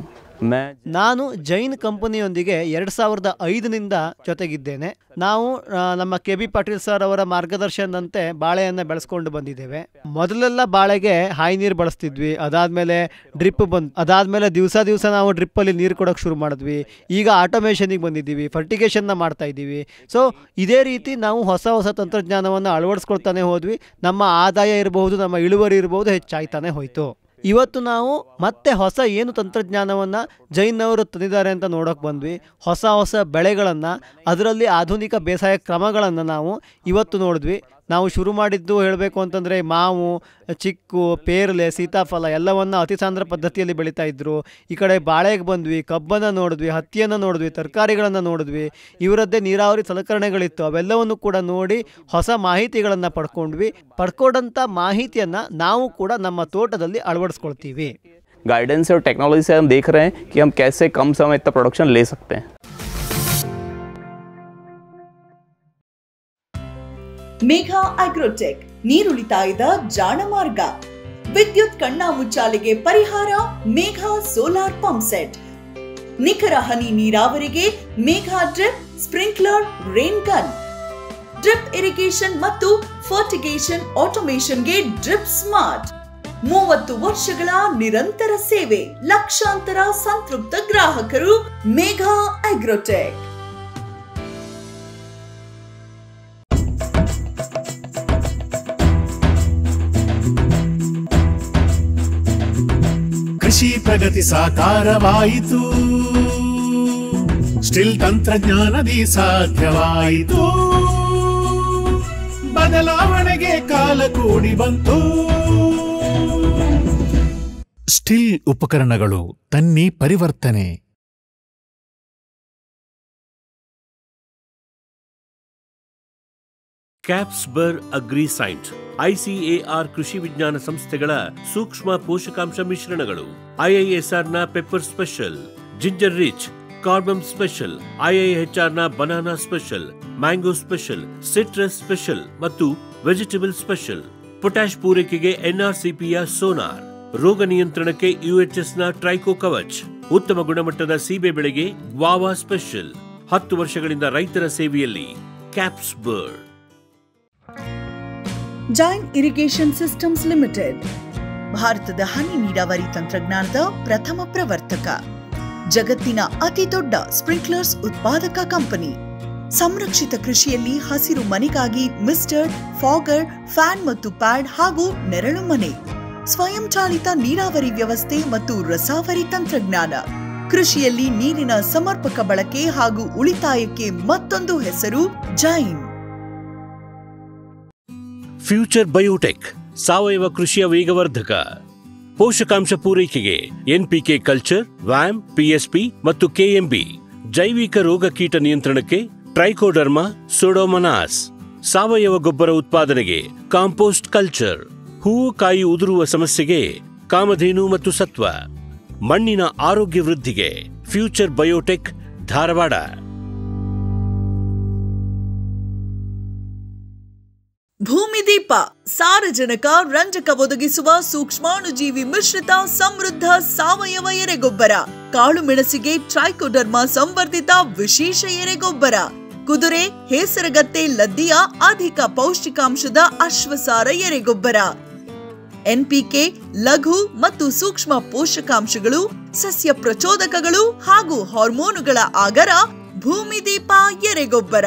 मैं ನಾನು ಜೈನ್ ಕಂಪನಿಯೊಂದಿಗೆ ಎರಡು ಸಾವಿರದ ಐದನಿಂದ ಜೊತೆಗಿದ್ದೇನೆ ನಾವು ಆ, ನಮ್ಮ ಕೆ ಬಿ ಪಾಟೀಲ್ ಸರ್ ಅವರ ಮಾರ್ಗದರ್ಶನದಂತೆ ಬಾಳೆಯನ್ನು ಬೆಳೆಸ್ಕೊಂಡು ಬಂದಿದ್ದೇವೆ ಮೊದಲೆಲ್ಲ ಬಾಳೆಗೆ ಹಾಯಿ ನೀರು ಬಳಸ್ತಿದ್ವಿ ಅದಾದಮೇಲೆ ಡ್ರಿಪ್ ಬಂದು ಅದಾದಮೇಲೆ ದಿವಸ ದಿವಸ ನಾವು ಡ್ರಿಪ್ಪಲ್ಲಿ ನೀರು ಕೊಡೋಕೆ ಶುರು ಮಾಡಿದ್ವಿ ಈಗ ಆಟೋಮೇಷನಿಗೆ ಬಂದಿದ್ದೀವಿ ಫರ್ಟಿಗೇಷನ್ನ ಮಾಡ್ತಾ ಇದ್ದೀವಿ ಸೊ ಇದೇ ರೀತಿ ನಾವು ಹೊಸ ಹೊಸ ತಂತ್ರಜ್ಞಾನವನ್ನು ಅಳವಡಿಸ್ಕೊಳ್ತಾನೆ ಹೋದ್ವಿ ನಮ್ಮ ಆದಾಯ ಇರಬಹುದು ನಮ್ಮ ಇಳುವರಿ ಇರಬಹುದು ಹೆಚ್ಚಾಯ್ತಾನೆ ಹೋಯಿತು ಇವತ್ತು ನಾವು ಮತ್ತೆ ಹೊಸ ಏನು ತಂತ್ರಜ್ಞಾನವನ್ನು ಜೈನವರು ತಂದಿದ್ದಾರೆ ಅಂತ ನೋಡೋಕೆ ಬಂದ್ವಿ ಹೊಸ ಹೊಸ ಬೆಳೆಗಳನ್ನು ಅದರಲ್ಲಿ ಆಧುನಿಕ ಬೇಸಾಯ ಕ್ರಮಗಳನ್ನು ನಾವು ಇವತ್ತು ನೋಡಿದ್ವಿ ನಾವು ಶುರು ಮಾಡಿದ್ದು ಹೇಳಬೇಕು ಅಂತಂದರೆ ಮಾವು ಚಿಕ್ಕು ಪೇರಲೆ ಸೀತಾಫಲ ಎಲ್ಲವನ್ನು ಅತಿ ಸಾಂದ್ರ ಪದ್ಧತಿಯಲ್ಲಿ ಬೆಳೀತಾ ಇದ್ರು ಈ ಕಡೆ ಬಾಳೆಗೆ ಬಂದ್ವಿ ಕಬ್ಬನ್ನು ನೋಡಿದ್ವಿ ಹತ್ತಿಯನ್ನು ನೋಡಿದ್ವಿ ತರಕಾರಿಗಳನ್ನು ನೋಡಿದ್ವಿ ಇವರದ್ದೇ ನೀರಾವರಿ ಸಲಕರಣೆಗಳಿತ್ತು ಅವೆಲ್ಲವನ್ನು ಕೂಡ ನೋಡಿ ಹೊಸ ಮಾಹಿತಿಗಳನ್ನು ಪಡ್ಕೊಂಡ್ವಿ ಪಡ್ಕೊಂಡಂಥ ಮಾಹಿತಿಯನ್ನು ನಾವು ಕೂಡ ನಮ್ಮ ತೋಟದಲ್ಲಿ ಅಳವಡಿಸ್ಕೊಳ್ತೀವಿ गाइडेंस और टेक्नोलॉजी से हम देख रहे हैं कि हम कैसे कम समय में इतना प्रोडक्शन ले सकते हैं ಮೇಘ ಅಗ್ರೋಟೆಕ್ ನೀರುಳಿತಾಯದ ಜಾಣ ಮಾರ್ಗ ವಿದ್ಯುತ್ ಕಣ್ಣಾ ಮುಚ್ಚಾಲೆಗೆ ಪರಿಹಾರ ಮೇಘ ಸೋಲಾರ್ ಪಂಪ್ ಸೆಟ್ ನಿಖರ ಹನಿ ನೀರಾವರಿಗೆ Megha drip sprinkler rain gun drip irrigation ಮತ್ತು ಫರ್ಟಿಗೇಷನ್ ಆಟೋಮೇಷನ್ಗೆ ಡ್ರಿಪ್ ಸ್ಮಾರ್ಟ್ ಮೂವತ್ತು ವರ್ಷಗಳ ನಿರಂತರ ಸೇವೆ ಲಕ್ಷಾಂತರ ಸಂತೃಪ್ತ ಗ್ರಾಹಕರು ಮೇಘ ಅಗ್ರೋಟೆಕ್ ಕೃಷಿ ಪ್ರಗತಿ ಸಾಕಾರವಾಯಿತು ಸ್ಟಿಲ್ ತಂತ್ರಜ್ಞಾನದಿ ಸಾಧ್ಯವಾಯಿತು ಬದಲಾವಣೆಗೆ ಕಾಲ ಕೂಡಿ ಬಂತು ಸ್ಟಿಲ್ ಉಪಕರಣಗಳು ತನ್ನಿ ಪರಿವರ್ತನೆ ಕ್ಯಾಪ್ಸ್ಬರ್ ಅಗ್ರಿಸೈಂಟ್ ಐಸಿಎಆರ್ ಕೃಷಿ ವಿಜ್ಞಾನ ಸಂಸ್ಥೆಗಳ ಸೂಕ್ಷ್ಮ ಪೋಷಕಾಂಶ ಮಿಶ್ರಣಗಳು ಐಐಎಸ್ಆರ್ನ ಪೆಪ್ಪರ್ ಸ್ಪೆಷಲ್ ಜಿಂಜರ್ ರಿಚ್ ಕಾರ್ಬಮ್ ಸ್ಪೆಷಲ್ ಐಐಎಚ್ಆರ್ನ banana special mango special citrus special ಮತ್ತು ವೆಜಿಟೇಬಲ್ ಸ್ಪೆಷಲ್ ಪೊಟ್ಯಾಶ್ ಪೂರೈಕೆಗೆ ಎನ್ಆರ್ಸಿಪಿಯ ಸೋನಾರ್ ರೋಗ ನಿಯಂತ್ರಣಕ್ಕೆ ಯುಎಚ್ಎಸ್ನ ಟ್ರೈಕೋ ಕವಚ್ ಉತ್ತಮ ಗುಣಮಟ್ಟದ ಸೀಬೆ ಬೆಳೆಗೆ ಗ್ವಾವಾ ಸ್ಪೆಷಲ್ ಹತ್ತು ವರ್ಷಗಳಿಂದ ರೈತರ ಸೇವೆಯಲ್ಲಿ ಕ್ಯಾಪ್ಸ್ಬರ್ಡ್ ಜೈನ್ ಇರಿಗೇಷನ್ ಸಿಸ್ಟಮ್ಸ್ ಲಿಮಿಟೆಡ್ ಭಾರತದ ಹನಿ ನೀರಾವರಿ ತಂತ್ರಜ್ಞಾನದ ಪ್ರಥಮ ಪ್ರವರ್ತಕ ಜಗತ್ತಿನ ಅತಿ ದೊಡ್ಡ ಸ್ಪ್ರಿಂಕ್ಲರ್ಸ್ ಉತ್ಪಾದಕ ಕಂಪನಿ ಸಂರಕ್ಷಿತ ಕೃಷಿಯಲ್ಲಿ ಹಸಿರು ಮನೆಗಾಗಿ ಮಿಸ್ಟರ್ ಫಾಗರ್ ಫ್ಯಾನ್ ಮತ್ತು ಪ್ಯಾಡ್ ಹಾಗೂ ನೆರಳು ಮನೆ ಸ್ವಯಂಚಾಲಿತ ನೀರಾವರಿ ವ್ಯವಸ್ಥೆ ಮತ್ತು ರಸಾವರಿ ತಂತ್ರಜ್ಞಾನ ಕೃಷಿಯಲ್ಲಿ ನೀರಿನ ಸಮರ್ಪಕ ಬಳಕೆ ಹಾಗೂ ಉಳಿತಾಯಕ್ಕೆ ಮತ್ತೊಂದು ಹೆಸರು ಜೈನ್ ಫ್ಯೂಚರ್ ಬಯೋಟೆಕ್ ಸಾವಯವ ಕೃಷಿಯ ವೇಗವರ್ಧಕ ಪೋಷಕಾಂಶ ಪೂರೈಕೆಗೆ ಎನ್ಪಿಕೆ ಕಲ್ಚರ್ ವ್ಯಾಮ್ ಪಿಎಸ್ಪಿ ಮತ್ತು ಕೆಎಂಬಿ ಜೈವಿಕ ರೋಗ ಕೀಟ ನಿಯಂತ್ರಣಕ್ಕೆ ಟ್ರೈಕೋಡರ್ಮಾ ಸೊಡೋಮನಾಸ್ ಸಾವಯವ ಗೊಬ್ಬರ ಉತ್ಪಾದನೆಗೆ ಕಾಂಪೋಸ್ಟ್ ಕಲ್ಚರ್ ಹೂವು ಕಾಯಿ ಉದುರುವ ಸಮಸ್ಯೆಗೆ ಕಾಮಧೇನು ಮತ್ತು ಸತ್ವ ಮಣ್ಣಿನ ಆರೋಗ್ಯ ವೃದ್ಧಿಗೆ ಫ್ಯೂಚರ್ ಬಯೋಟೆಕ್ ಧಾರವಾಡ ಭೂಮಿದೀಪ ಸಾರಜನಕ ರಂಜಕ ಒದಗಿಸುವ ಸೂಕ್ಷ್ಮಾಣುಜೀವಿ ಮಿಶ್ರಿತ ಸಮೃದ್ಧ ಸಾವಯವ ಎರೆಗೊಬ್ಬರ ಕಾಳು ಮೆಣಸಿಗೆ ಟ್ರೈಕೋಡರ್ಮಾ ಸಂವರ್ಧಿತ ವಿಶೇಷ ಎರೆಗೊಬ್ಬರ ಕುದುರೆ ಹೇಸರಗತ್ತೆ ಲದ್ದಿಯ ಅಧಿಕ ಪೌಷ್ಟಿಕಾಂಶದ ಅಶ್ವಸಾರ ಎರೆಗೊಬ್ಬರ ಎನ್ಪಿಕೆ ಲಘು ಮತ್ತು ಸೂಕ್ಷ್ಮ ಪೋಷಕಾಂಶಗಳು ಸಸ್ಯ ಪ್ರಚೋದಕಗಳು ಹಾಗೂ ಹಾರ್ಮೋನುಗಳ ಆಗರ ಭೂಮಿದೀಪ ಎರೆಗೊಬ್ಬರ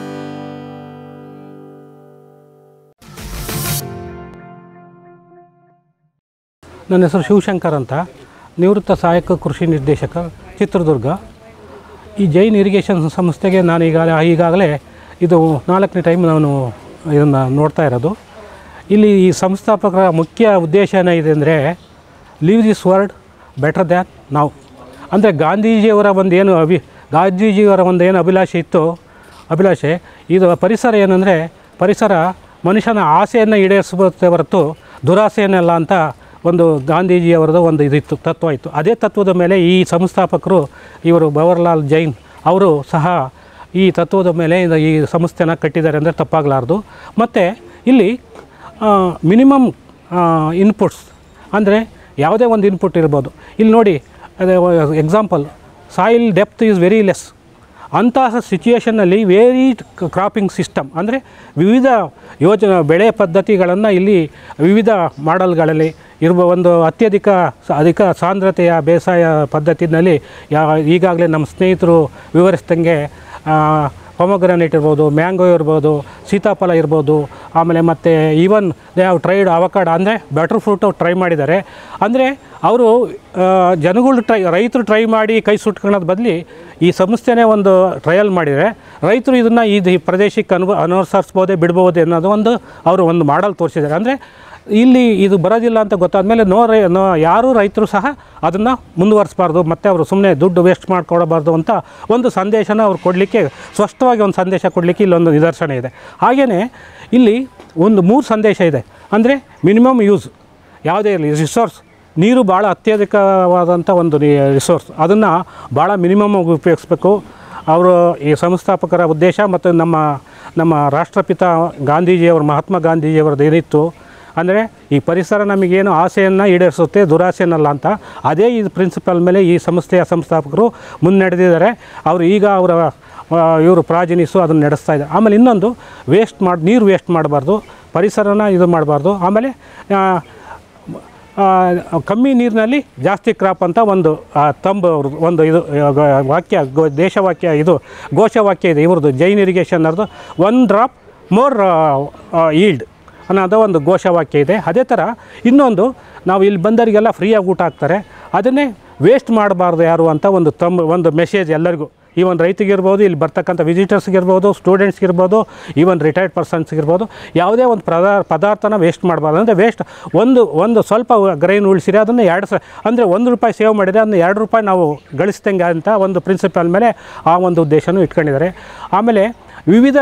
ನನ್ನ ಹೆಸರು ಶಿವಶಂಕರ್ ಅಂತ ನಿವೃತ್ತ ಸಹಾಯಕ ಕೃಷಿ ನಿರ್ದೇಶಕ ಚಿತ್ರದುರ್ಗ ಈ ಜೈನ್ ಇರಿಗೇಷನ್ ಸಂಸ್ಥೆಗೆ ನಾನು ಈಗ ಈಗಾಗಲೇ ಇದು ನಾಲ್ಕನೇ ಟೈಮ್ ನಾನು ಇದನ್ನು ನೋಡ್ತಾ ಇರೋದು ಇಲ್ಲಿ ಈ ಸಂಸ್ಥಾಪಕರ ಮುಖ್ಯ ಉದ್ದೇಶ ಏನಿದೆ ಅಂದರೆ leave this world better than ನಾವು ಅಂದರೆ ಗಾಂಧೀಜಿಯವರ ಒಂದು ಏನು ಅಭಿ ಗಾಂಧೀಜಿಯವರ ಒಂದು ಏನು ಅಭಿಲಾಷೆ ಇತ್ತು ಅಭಿಲಾಷೆ ಇದು ಪರಿಸರ ಏನಂದರೆ ಪರಿಸರ ಮನುಷ್ಯನ ಆಸೆಯನ್ನು ಈಡೇರಿಸುತ್ತೆ ಹೊರತು ದುರಾಸೆಯನ್ನಲ್ಲ ಅಂತ ಒಂದು ಗಾಂಧೀಜಿಯವರದ್ದು ಒಂದು ಇದಿತ್ತು ತತ್ವ ಇತ್ತು ಅದೇ ತತ್ವದ ಮೇಲೆ ಈ ಸಂಸ್ಥಾಪಕರು ಇವರು ಬವರ್ಲಾಲ್ ಜೈನ್ ಅವರು ಸಹ ಈ ತತ್ವದ ಮೇಲೆ ಇದು ಈ ಸಂಸ್ಥೆನ ಕಟ್ಟಿದ್ದಾರೆ ಅಂದರೆ ತಪ್ಪಾಗಲಾರ್ದು ಮತ್ತು ಇಲ್ಲಿ ಮಿನಿಮಮ್ ಇನ್ಪುಟ್ಸ್ ಅಂದರೆ ಯಾವುದೇ ಒಂದು ಇನ್ಪುಟ್ ಇರ್ಬೋದು ಇಲ್ಲಿ ನೋಡಿ example soil depth is very less ಅಂತಹ ಸಿಚುಯೇಷನ್ನಲ್ಲಿ ವೇರಿ ಕ್ರಾಪಿಂಗ್ ಸಿಸ್ಟಮ್ ಅಂದರೆ ವಿವಿಧ ಯೋಜನೆ ಬೆಳೆ ಪದ್ಧತಿಗಳನ್ನು ಇಲ್ಲಿ ವಿವಿಧ ಮಾಡಲ್ಗಳಲ್ಲಿ ಇರುವ ಒಂದು ಅತ್ಯಧಿಕ ಸ- ಅಧಿಕ ಸಾಂದ್ರತೆಯ ಬೇಸಾಯ ಪದ್ಧತಿನಲ್ಲಿ ಯಾ ಈಗಾಗಲೇ ನಮ್ಮ ಸ್ನೇಹಿತರು ವಿವರಿಸ್ದಂಗೆ ಪೊಮಗ್ರಾನೇಟ್ ಇರ್ಬೋದು ಮ್ಯಾಂಗೋ ಇರ್ಬೋದು ಸೀತಾಫಲ ಇರ್ಬೋದು ಆಮೇಲೆ ಮತ್ತು even they have tried avocado ಅಂದರೆ ಬೆಟರ್ ಫ್ರೂಟ್ ಟ್ರೈ ಮಾಡಿದ್ದಾರೆ ಅಂದರೆ ಅವರು ಜನಗಳು ಟ್ರೈ ರೈತರು ಟ್ರೈ ಮಾಡಿ ಕೈ ಸುಟ್ಕೊಳ್ಳೋದು ಬದಲಿ ಈ ಸಂಸ್ಥೆನೇ ಒಂದು ಟ್ರಯಲ್ ಮಾಡಿದರೆ ರೈತರು ಇದನ್ನು ಈ ಪ್ರದೇಶಕ್ಕೆ ಅನು ಅನುಸರಿಸ್ಬೋದೇ ಬಿಡ್ಬೋದು ಅನ್ನೋದು ಒಂದು ಅವರು ಒಂದು ಮಾಡಲ್ ತೋರಿಸಿದ್ದಾರೆ ಅಂದರೆ ಇಲ್ಲಿ ಇದು ಬರೋದಿಲ್ಲ ಅಂತ ಗೊತ್ತಾದ ಮೇಲೆ ನೋ ರೈ ನೋ ಯಾರೂ ರೈತರು ಸಹ ಅದನ್ನು ಮುಂದುವರಿಸಬಾರ್ದು ಮತ್ತು ಅವರು ಸುಮ್ಮನೆ ದುಡ್ಡು ವೇಸ್ಟ್ ಮಾಡ್ಕೊಡಬಾರ್ದು ಅಂತ ಒಂದು ಸಂದೇಶನ ಅವ್ರು ಕೊಡಲಿಕ್ಕೆ ಸ್ಪಷ್ಟವಾಗಿ ಒಂದು ಸಂದೇಶ ಕೊಡಲಿಕ್ಕೆ ಇಲ್ಲೊಂದು ನಿದರ್ಶನ ಇದೆ ಹಾಗೆಯೇ ಇಲ್ಲಿ ಒಂದು ಮೂರು ಸಂದೇಶ ಇದೆ ಅಂದರೆ ಮಿನಿಮಮ್ ಯೂಸ್ ಯಾವುದೇ ಇರಲಿ ರಿಸೋರ್ಸ್ ನೀರು ಭಾಳ ಅತ್ಯಧಿಕವಾದಂಥ ಒಂದು ರಿಸೋರ್ಸ್ ಅದನ್ನು ಭಾಳ ಮಿನಿಮಮ್ ಉಪಯೋಗಿಸ್ಬೇಕು ಅವರು ಈ ಸಂಸ್ಥಾಪಕರ ಉದ್ದೇಶ ಮತ್ತು ನಮ್ಮ ನಮ್ಮ ರಾಷ್ಟ್ರಪಿತ ಗಾಂಧೀಜಿಯವರು ಮಹಾತ್ಮ ಗಾಂಧೀಜಿಯವರದ್ದು ಏನಿತ್ತು ಅಂದರೆ ಈ ಪರಿಸರ ನಮಗೇನು ಆಸೆಯನ್ನು ಈಡೇರಿಸುತ್ತೆ ದುರಾಸೆಯನ್ನಲ್ಲ ಅಂತ ಅದೇ ಈ ಪ್ರಿನ್ಸಿಪಲ್ ಮೇಲೆ ಈ ಸಂಸ್ಥೆಯ ಸಂಸ್ಥಾಪಕರು ಮುನ್ನಡೆದಿದ್ದಾರೆ ಅವರು ಈಗ ಅವರ ಇವರು ಪ್ರಾಜಿನಿಸು ಅದನ್ನು ನಡೆಸ್ತಾ ಇದ್ದಾರೆ ಆಮೇಲೆ ಇನ್ನೊಂದು ವೇಸ್ಟ್ ಮಾಡಿ ನೀರು ವೇಸ್ಟ್ ಮಾಡಬಾರ್ದು ಪರಿಸರನ ಇದು ಮಾಡಬಾರ್ದು ಆಮೇಲೆ ಆ, ಆ, ಕಮ್ಮಿ ನೀರಿನಲ್ಲಿ ಜಾಸ್ತಿ ಕ್ರಾಪ್ ಅಂತ ಒಂದು ಆ, ತಂಬು ಅವ್ರದ್ದು ಒಂದು ಇದು ಆ, ಗ- ವಾಕ್ಯ ಗೋ ದೇಶವಾಕ್ಯ ಇದು ಘೋಷವಾಕ್ಯ ಇದೆ ಇವ್ರದ್ದು ಜೈನ್ ಇರಿಗೇಷನ್ ಅವ್ರದ್ದು ಒನ್ ಡ್ರಾಪ್ ಮೋರ್ ಈಲ್ಡ್ ಅನ್ನೋದು ಒಂದು ಘೋಷವಾಕ್ಯ ಇದೆ ಅದೇ ಥರ ಇನ್ನೊಂದು ನಾವು ಇಲ್ಲಿ ಬಂದವರಿಗೆಲ್ಲ ಫ್ರೀಯಾಗಿ ಊಟ ಹಾಕ್ತಾರೆ ಅದನ್ನೇ ವೇಸ್ಟ್ ಮಾಡಬಾರ್ದು ಯಾರು ಅಂತ ಒಂದು ತಮ್ಮ ಒಂದು ಮೆಸೇಜ್ ಎಲ್ಲರಿಗೂ ಈವನ್ ರೈತಗಿರ್ಬೋದು ಇಲ್ಲಿ ಬರ್ತಕ್ಕಂಥ ವಿಸಿಟರ್ಸ್ಗಿರ್ಬೋದು ಸ್ಟೂಡೆಂಟ್ಸ್ಗಿರ್ಬೋದು ಈವನ್ ರಿಟೈರ್ಡ್ ಪರ್ಸನ್ಸ್ಗಿರ್ಬೋದು ಯಾವುದೇ ಒಂದು ಪದಾ ಪದಾರ್ಥನ ವೇಸ್ಟ್ ಮಾಡಬಾರ್ದು ಅಂದರೆ ವೇಸ್ಟ್ ಒಂದು ಒಂದು ಸ್ವಲ್ಪ ಗ್ರೈನ್ ಉಳಿಸಿರಿ ಅದನ್ನು ಎರಡು ಸ ಅಂದರೆ ಒಂದು ರೂಪಾಯಿ ಸೇವ್ ಮಾಡಿದರೆ ಅದನ್ನು ಎರಡು ರೂಪಾಯಿ ನಾವು ಗಳಿಸ್ದಂಗೆ ಅಂತ ಒಂದು ಪ್ರಿನ್ಸಿಪಲ್ ಮೇಲೆ ಆ ಒಂದು ಉದ್ದೇಶನೂ ಇಟ್ಕೊಂಡಿದ್ದಾರೆ ಆಮೇಲೆ ವಿವಿಧ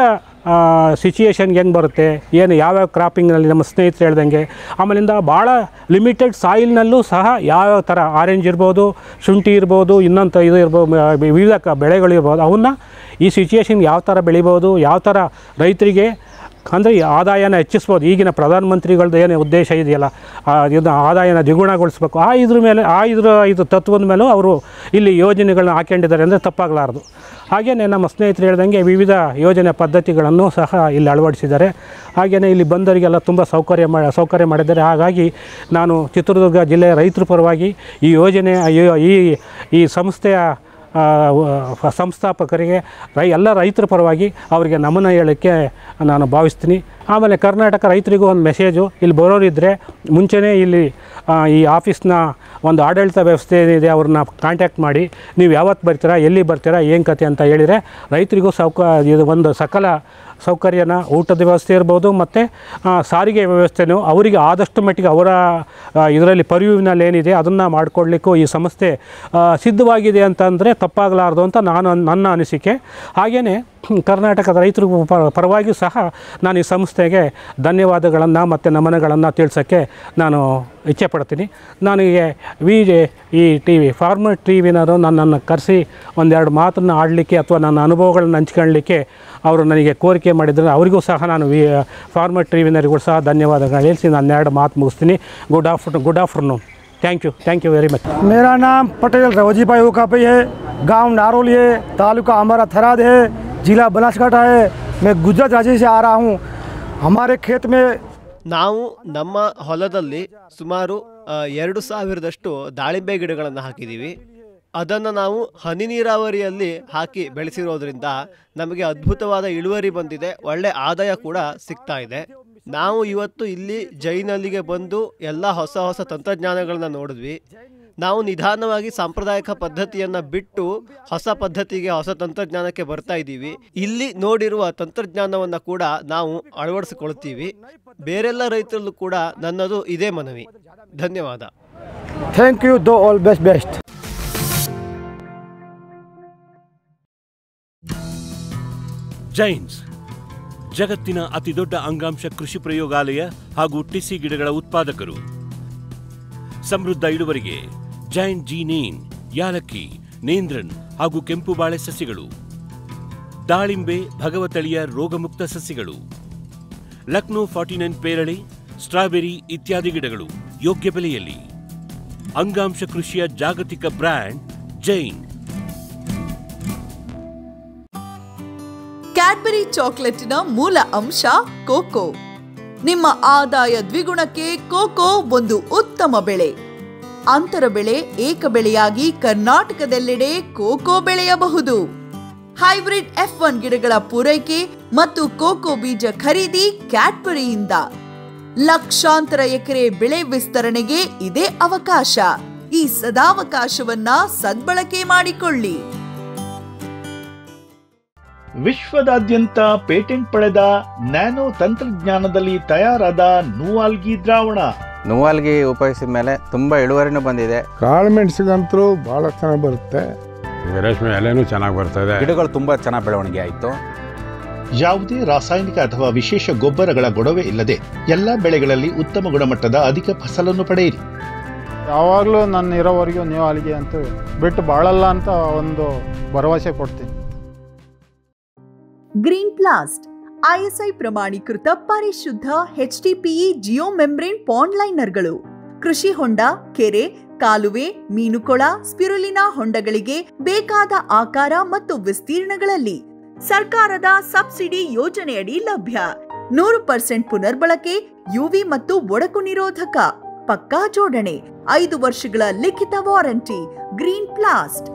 ಸಿಚುಯೇಷನ್ಗೆ ಹೆಂಗೆ ಬರುತ್ತೆ ಏನು ಯಾವ್ಯಾವ ಕ್ರಾಪಿಂಗ್ನಲ್ಲಿ ನಮ್ಮ ಸ್ನೇಹಿತರು ಹೇಳ್ದಂಗೆ ಆಮೇಲಿಂದ ಭಾಳ ಲಿಮಿಟೆಡ್ ಸಾಯಿಲ್ನಲ್ಲೂ ಸಹ ಯಾವ್ಯಾವ ಥರ ಆರೆಂಜ್ ಇರ್ಬೋದು ಶುಂಠಿ ಇರ್ಬೋದು ಇನ್ನೊಂದು ಇದು ಇರ್ಬೋದು ಮ- ವಿವಿಧ ಕ ಬೆಳೆಗಳಿರ್ಬೋದು ಅವನ್ನ ಈ ಸಿಚುಯೇಷನ್ ಯಾವ ಥರ ಬೆಳಿಬೋದು ಯಾವ ಥರ ರೈತರಿಗೆ ಅಂದರೆ ಈ ಆದಾಯನ ಹೆಚ್ಚಿಸ್ಬೋದು ಈಗಿನ ಪ್ರಧಾನಮಂತ್ರಿಗಳದ್ದು ಏನು ಉದ್ದೇಶ ಇದೆಯಲ್ಲ ಆ ಇದು ಆದಾಯನ ದ್ವಿಗುಣಗೊಳಿಸ್ಬೇಕು ಆ ಇದ್ರ ಮೇಲೆ ಆ ಇದ್ರ ಇದು ತತ್ವದ ಮೇಲೂ ಅವರು ಇಲ್ಲಿ ಯೋಜನೆಗಳನ್ನ ಹಾಕೊಂಡಿದ್ದಾರೆ ಅಂದರೆ ತಪ್ಪಾಗಲಾರದು ಹಾಗೆಯೇ ನಮ್ಮ ಸ್ನೇಹಿತರು ಹೇಳ್ದಂಗೆ ವಿವಿಧ ಯೋಜನೆ ಪದ್ಧತಿಗಳನ್ನು ಸಹ ಇಲ್ಲಿ ಅಳವಡಿಸಿದ್ದಾರೆ ಹಾಗೆಯೇ ಇಲ್ಲಿ ಬಂದವರಿಗೆಲ್ಲ ತುಂಬ ಸೌಕರ್ಯ ಮಾ ಸೌಕರ್ಯ ಮಾಡಿದ್ದಾರೆ ಹಾಗಾಗಿ ನಾನು ಚಿತ್ರದುರ್ಗ ಜಿಲ್ಲೆಯ ರೈತರ ಪರವಾಗಿ ಈ ಯೋಜನೆ ಈ- ಈ ಈ ಸಂಸ್ಥೆಯ ಆ, ವ- ಸಂಸ್ಥಾಪಕರಿಗೆ ರೈ ಎಲ್ಲ ರೈತರ ಪರವಾಗಿ ಅವರಿಗೆ ನಮನ ಹೇಳೋಕ್ಕೆ ನಾನು ಭಾವಿಸ್ತೀನಿ ಆಮೇಲೆ ಕರ್ನಾಟಕ ರೈತರಿಗೂ ಒಂದು ಮೆಸೇಜು ಇಲ್ಲಿ ಬರೋರಿದ್ದರೆ ಮುಂಚೆನೇ ಇಲ್ಲಿ ಆ, ಈ ಆಫೀಸ್ನ ಒಂದು ಆಡಳಿತ ವ್ಯವಸ್ಥೆ ಏನಿದೆ ಅವ್ರನ್ನ ಕಾಂಟ್ಯಾಕ್ಟ್ ಮಾಡಿ ನೀವು ಯಾವತ್ತು ಬರ್ತೀರಾ ಎಲ್ಲಿ ಬರ್ತೀರಾ ಏನು ಕತೆ ಅಂತ ಹೇಳಿದರೆ ರೈತರಿಗೂ ಸೌಕ ಇದು ಒಂದು ಸಕಲ ಸೌಕರ್ಯನ ಊಟದ ವ್ಯವಸ್ಥೆ ಇರ್ಬೋದು ಮತ್ತು ಸಾರಿಗೆ ವ್ಯವಸ್ಥೆನೂ ಅವರಿಗೆ ಆದಷ್ಟು ಮಟ್ಟಿಗೆ ಅವರ ಇದರಲ್ಲಿ ಪರಿವಿನಲ್ಲಿ ಏನಿದೆ ಅದನ್ನು ಮಾಡಿಕೊಡ್ಲಿಕ್ಕೂ ಈ ಸಂಸ್ಥೆ ಆ, ಸಿದ್ಧವಾಗಿದೆ ಅಂತಂದರೆ ತಪ್ಪಾಗಲಾರ್ದು ಅಂತ ನಾನು ನನ್ನ ಅನಿಸಿಕೆ ಹಾಗೆಯೇ ಕರ್ನಾಟಕದ ರೈತರ ಪ- ಪರವಾಗಿಯೂ ಸಹ ನಾನು ಈ ಸಂಸ್ಥೆಗೆ ಧನ್ಯವಾದಗಳನ್ನು ಮತ್ತು ನಮನಗಳನ್ನು ತಿಳಿಸೋಕ್ಕೆ ನಾನು ಇಚ್ಛೆ ಪಡ್ತೀನಿ ನನಗೆ V E T V farmer T ವಿನವರು ನನ್ನನ್ನು ಕರೆಸಿ ಒಂದೆರಡು ಮಾತನ್ನು ಆಡಲಿಕ್ಕೆ ಅಥವಾ ನನ್ನ ಅನುಭವಗಳನ್ನ ಹಂಚ್ಕೊಳ್ಳಲಿಕ್ಕೆ ಅವರು ನನಗೆ ಕೋರಿಕೆ ಮಾಡಿದರೆ ಅವರಿಗೂ ಸಹ ನಾನು ವಿ ಫಾರ್ಮರ್ ಟಿ ವಿನರಿಗೂ ಸಹ ಧನ್ಯವಾದಗಳು ಹೇಳಿಸಿ ನಾನು ಎರಡು ಮಾತು ಮುಗಿಸ್ತೀನಿ good after good afternoon thank you thank you very much मेरा नाम पटेल रवजी भाई उकापई है गांव नारोली है तालुका हमारा थराद है जिला बनासकाठा है मैं गुजरात राज्य से आ रहा हूँ हमारे खेत में ನಾವು ನಮ್ಮ ಹೊಲದಲ್ಲಿ ಸುಮಾರು ಆ, ಎರಡು ಸಾವಿರದಷ್ಟು ದಾಳಿಂಬೆ ಗಿಡಗಳನ್ನು ಹಾಕಿದ್ದೀವಿ ಅದನ್ನು ನಾವು ಹನಿ ನೀರಾವರಿಯಲ್ಲಿ ಹಾಕಿ ಬೆಳೆಸಿರೋದ್ರಿಂದ ನಮಗೆ ಅದ್ಭುತವಾದ ಇಳುವರಿ ಬಂದಿದೆ ಒಳ್ಳೆ ಆದಾಯ ಕೂಡ ಸಿಗ್ತಾ ಇದೆ ನಾವು ಇವತ್ತು ಇಲ್ಲಿ ಜೈನಲ್ಲಿಗೆ ಬಂದು ಎಲ್ಲ ಹೊಸ ಹೊಸ ತಂತ್ರಜ್ಞಾನಗಳನ್ನ ನೋಡಿದ್ವಿ ನಾವು ನಿಧಾನವಾಗಿ ಸಾಂಪ್ರದಾಯಿಕ ಪದ್ಧತಿಯನ್ನ ಬಿಟ್ಟು ಹೊಸ ಪದ್ಧತಿಗೆ ಹೊಸ ತಂತ್ರಜ್ಞಾನಕ್ಕೆ ಬರ್ತಾ ಇದ್ದೀವಿ ಇಲ್ಲಿ ನೋಡಿರುವ ತಂತ್ರಜ್ಞಾನವನ್ನ ಕೂಡ ನಾವು ಅಳವಡಿಸಿಕೊಳ್ತೀವಿ ಬೇರೆಲ್ಲ ರೈತರಲ್ಲೂ ಕೂಡ ನನ್ನದು ಇದೇ ಮನವಿ ಧನ್ಯವಾದ thank you to all best best Jain's ಜಗತ್ತಿನ ಅತಿದೊಡ್ಡ ಅಂಗಾಂಶ ಕೃಷಿ ಪ್ರಯೋಗಾಲಯ ಹಾಗೂ ಟಿಸಿ ಗಿಡಗಳ ಉತ್ಪಾದಕರು ಸಮೃದ್ಧ ಇಳುವರಿಗೆ ಜೈನ್ ಜಿ ನೇನ್ ಯಾಲಕ್ಕಿ ನೇಂದ್ರನ್ ಹಾಗೂ ಕೆಂಪು ಬಾಳೆ ಸಸಿಗಳು ದಾಳಿಂಬೆ ಭಗವತಳಿಯ ರೋಗಮುಕ್ತ ಸಸಿಗಳು ಲಕ್ನೋ ಫಾರ್ಟಿ ನೈನ್ ಪೇರಳೆ ಸ್ಟ್ರಾಬೆರಿ ಇತ್ಯಾದಿ ಗಿಡಗಳು ಯೋಗ್ಯ ಬೆಲೆಯಲ್ಲಿ ಅಂಗಾಂಶ ಕೃಷಿಯ ಜಾಗತಿಕ ಬ್ರ್ಯಾಂಡ್ ಜೈನ್ ಕ್ಯಾಡ್ಬರಿ ಚಾಕೊಲೇಟಿನ ಮೂಲ ಅಂಶ ಕೋಕೋ ನಿಮ್ಮ ಆದಾಯ ದ್ವಿಗುಣಕ್ಕೆ ಕೋಕೋ ಒಂದು ಉತ್ತಮ ಬೆಳೆ ಅಂತರ ಬೆಳೆ ಏಕ ಬೆಳೆಯಾಗಿ ಕರ್ನಾಟಕದೆಲ್ಲೆಡೆ ಕೋಕೋ ಬೆಳೆಯಬಹುದು ಹೈಬ್ರಿಡ್ ಎಫ್ ಒನ್ ಗಿಡಗಳ ಪೂರೈಕೆ ಮತ್ತು ಕೋಕೋ ಬೀಜ ಖರೀದಿ ಕ್ಯಾಡ್ಬರಿಯಿಂದ ಲಕ್ಷಾಂತರ ಎಕರೆ ಬೆಳೆ ವಿಸ್ತರಣೆಗೆ ಇದೇ ಅವಕಾಶ ಈ ಸದಾವಕಾಶವನ್ನ ಸದ್ಬಳಕೆ ಮಾಡಿಕೊಳ್ಳಿ ವಿಶ್ವದಾದ್ಯಂತ ಪೇಟೆಂಟ್ ಪಡೆದ ನ್ಯಾನೋ ತಂತ್ರಜ್ಞಾನದಲ್ಲಿ ತಯಾರಾದ ನೂವಾಲ್ಗಿ ದ್ರಾವಣ ನೋವಾಲ್ಗಿ ಉಪಯೋಗಿಸಿದ ಮೇಲೆ ತುಂಬ ಇಳುವರಿನೂ ಬಂದಿದೆ ಕಾಳು ಮೆಣಸಿಗಂತರೂ ಭಾಳ ಚೆನ್ನಾಗಿ ಬರುತ್ತೆ ರೇಷ್ಮೆ ಎಲೆನೂ ಚೆನ್ನಾಗಿ ಬರ್ತದೆ ಗಿಡಗಳು ತುಂಬ ಚೆನ್ನಾಗಿ ಬೆಳವಣಿಗೆ ಆಯಿತು ಯಾವುದೇ ರಾಸಾಯನಿಕ ಅಥವಾ ವಿಶೇಷ ಗೊಬ್ಬರಗಳ ಗೊಡವೆ ಇಲ್ಲದೆ ಎಲ್ಲ ಬೆಳೆಗಳಲ್ಲಿ ಉತ್ತಮ ಗುಣಮಟ್ಟದ ಅಧಿಕ ಫಸಲನ್ನು ಪಡೆಯಿರಿ ಯಾವಾಗಲೂ ನನ್ನ ಇರೋವರೆಗೂ ನೀವು ಅಲ್ಲಿಗೆ ಅಂತೂ ಬಿಟ್ಟು ಬಾಳಲ್ಲ ಅಂತ ಒಂದು ಭರವಸೆ ಕೊಡ್ತೀನಿ ಗ್ರೀನ್ ಪ್ಲಾಸ್ಟ್ ಐಎಸ್ಐ ಪ್ರಮಾಣೀಕೃತ ಪರಿಶುದ್ಧ ಎಚ್ಡಿಪಿಇ ಜಿಯೋ ಮೆಂಬ್ರೇನ್ ಪಾಂಡ್ ಲೈನರ್ಗಳು ಕೃಷಿ ಹೊಂಡ ಕೆರೆ ಕಾಲುವೆ ಮೀನುಕೊಳ ಸ್ಪಿರುಲಿನಾ ಹೊಂಡಗಳಿಗೆ ಬೇಕಾದ ಆಕಾರ ಮತ್ತು ವಿಸ್ತೀರ್ಣಗಳಲ್ಲಿ ಸರ್ಕಾರದ ಸಬ್ಸಿಡಿ ಯೋಜನೆಯಡಿ ಲಭ್ಯ ನೂರು ಪರ್ಸೆಂಟ್ ಪುನರ್ಬಳಕೆ ಯುವಿ ಮತ್ತು ಒಡಕು ನಿರೋಧಕ ಪಕ್ಕಾ ಜೋಡಣೆ ಐದು ವರ್ಷಗಳ ಲಿಖಿತ ವಾರಂಟಿ ಗ್ರೀನ್ ಪ್ಲಾಸ್ಟ್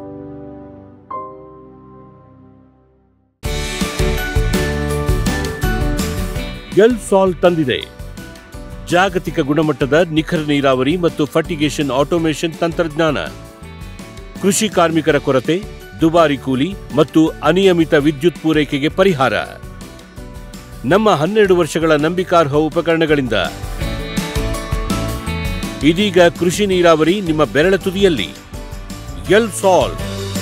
ಎಲ್ ಸಾಲ್ ತಂದಿದೆ ಜಾಗತಿಕ ಗುಣಮಟ್ಟದ ನಿಖರ ನೀರಾವರಿ ಮತ್ತು ಫರ್ಟಿಗೇಷನ್ ಆಟೋಮೇಷನ್ ತಂತ್ರಜ್ಞಾನ ಕೃಷಿ ಕಾರ್ಮಿಕರ ಕೊರತೆ ದುಬಾರಿ ಕೂಲಿ ಮತ್ತು ಅನಿಯಮಿತ ವಿದ್ಯುತ್ ಪೂರೈಕೆಗೆ ಪರಿಹಾರ ನಮ್ಮ ಹನ್ನೆರಡು ವರ್ಷಗಳ ನಂಬಿಕಾರ್ಹ ಉಪಕರಣಗಳಿಂದ ಇದೀಗ ಕೃಷಿ ನೀರಾವರಿ ನಿಮ್ಮ ಬೆರಳ ತುದಿಯಲ್ಲಿ ಎಲ್ ಸಾಲ್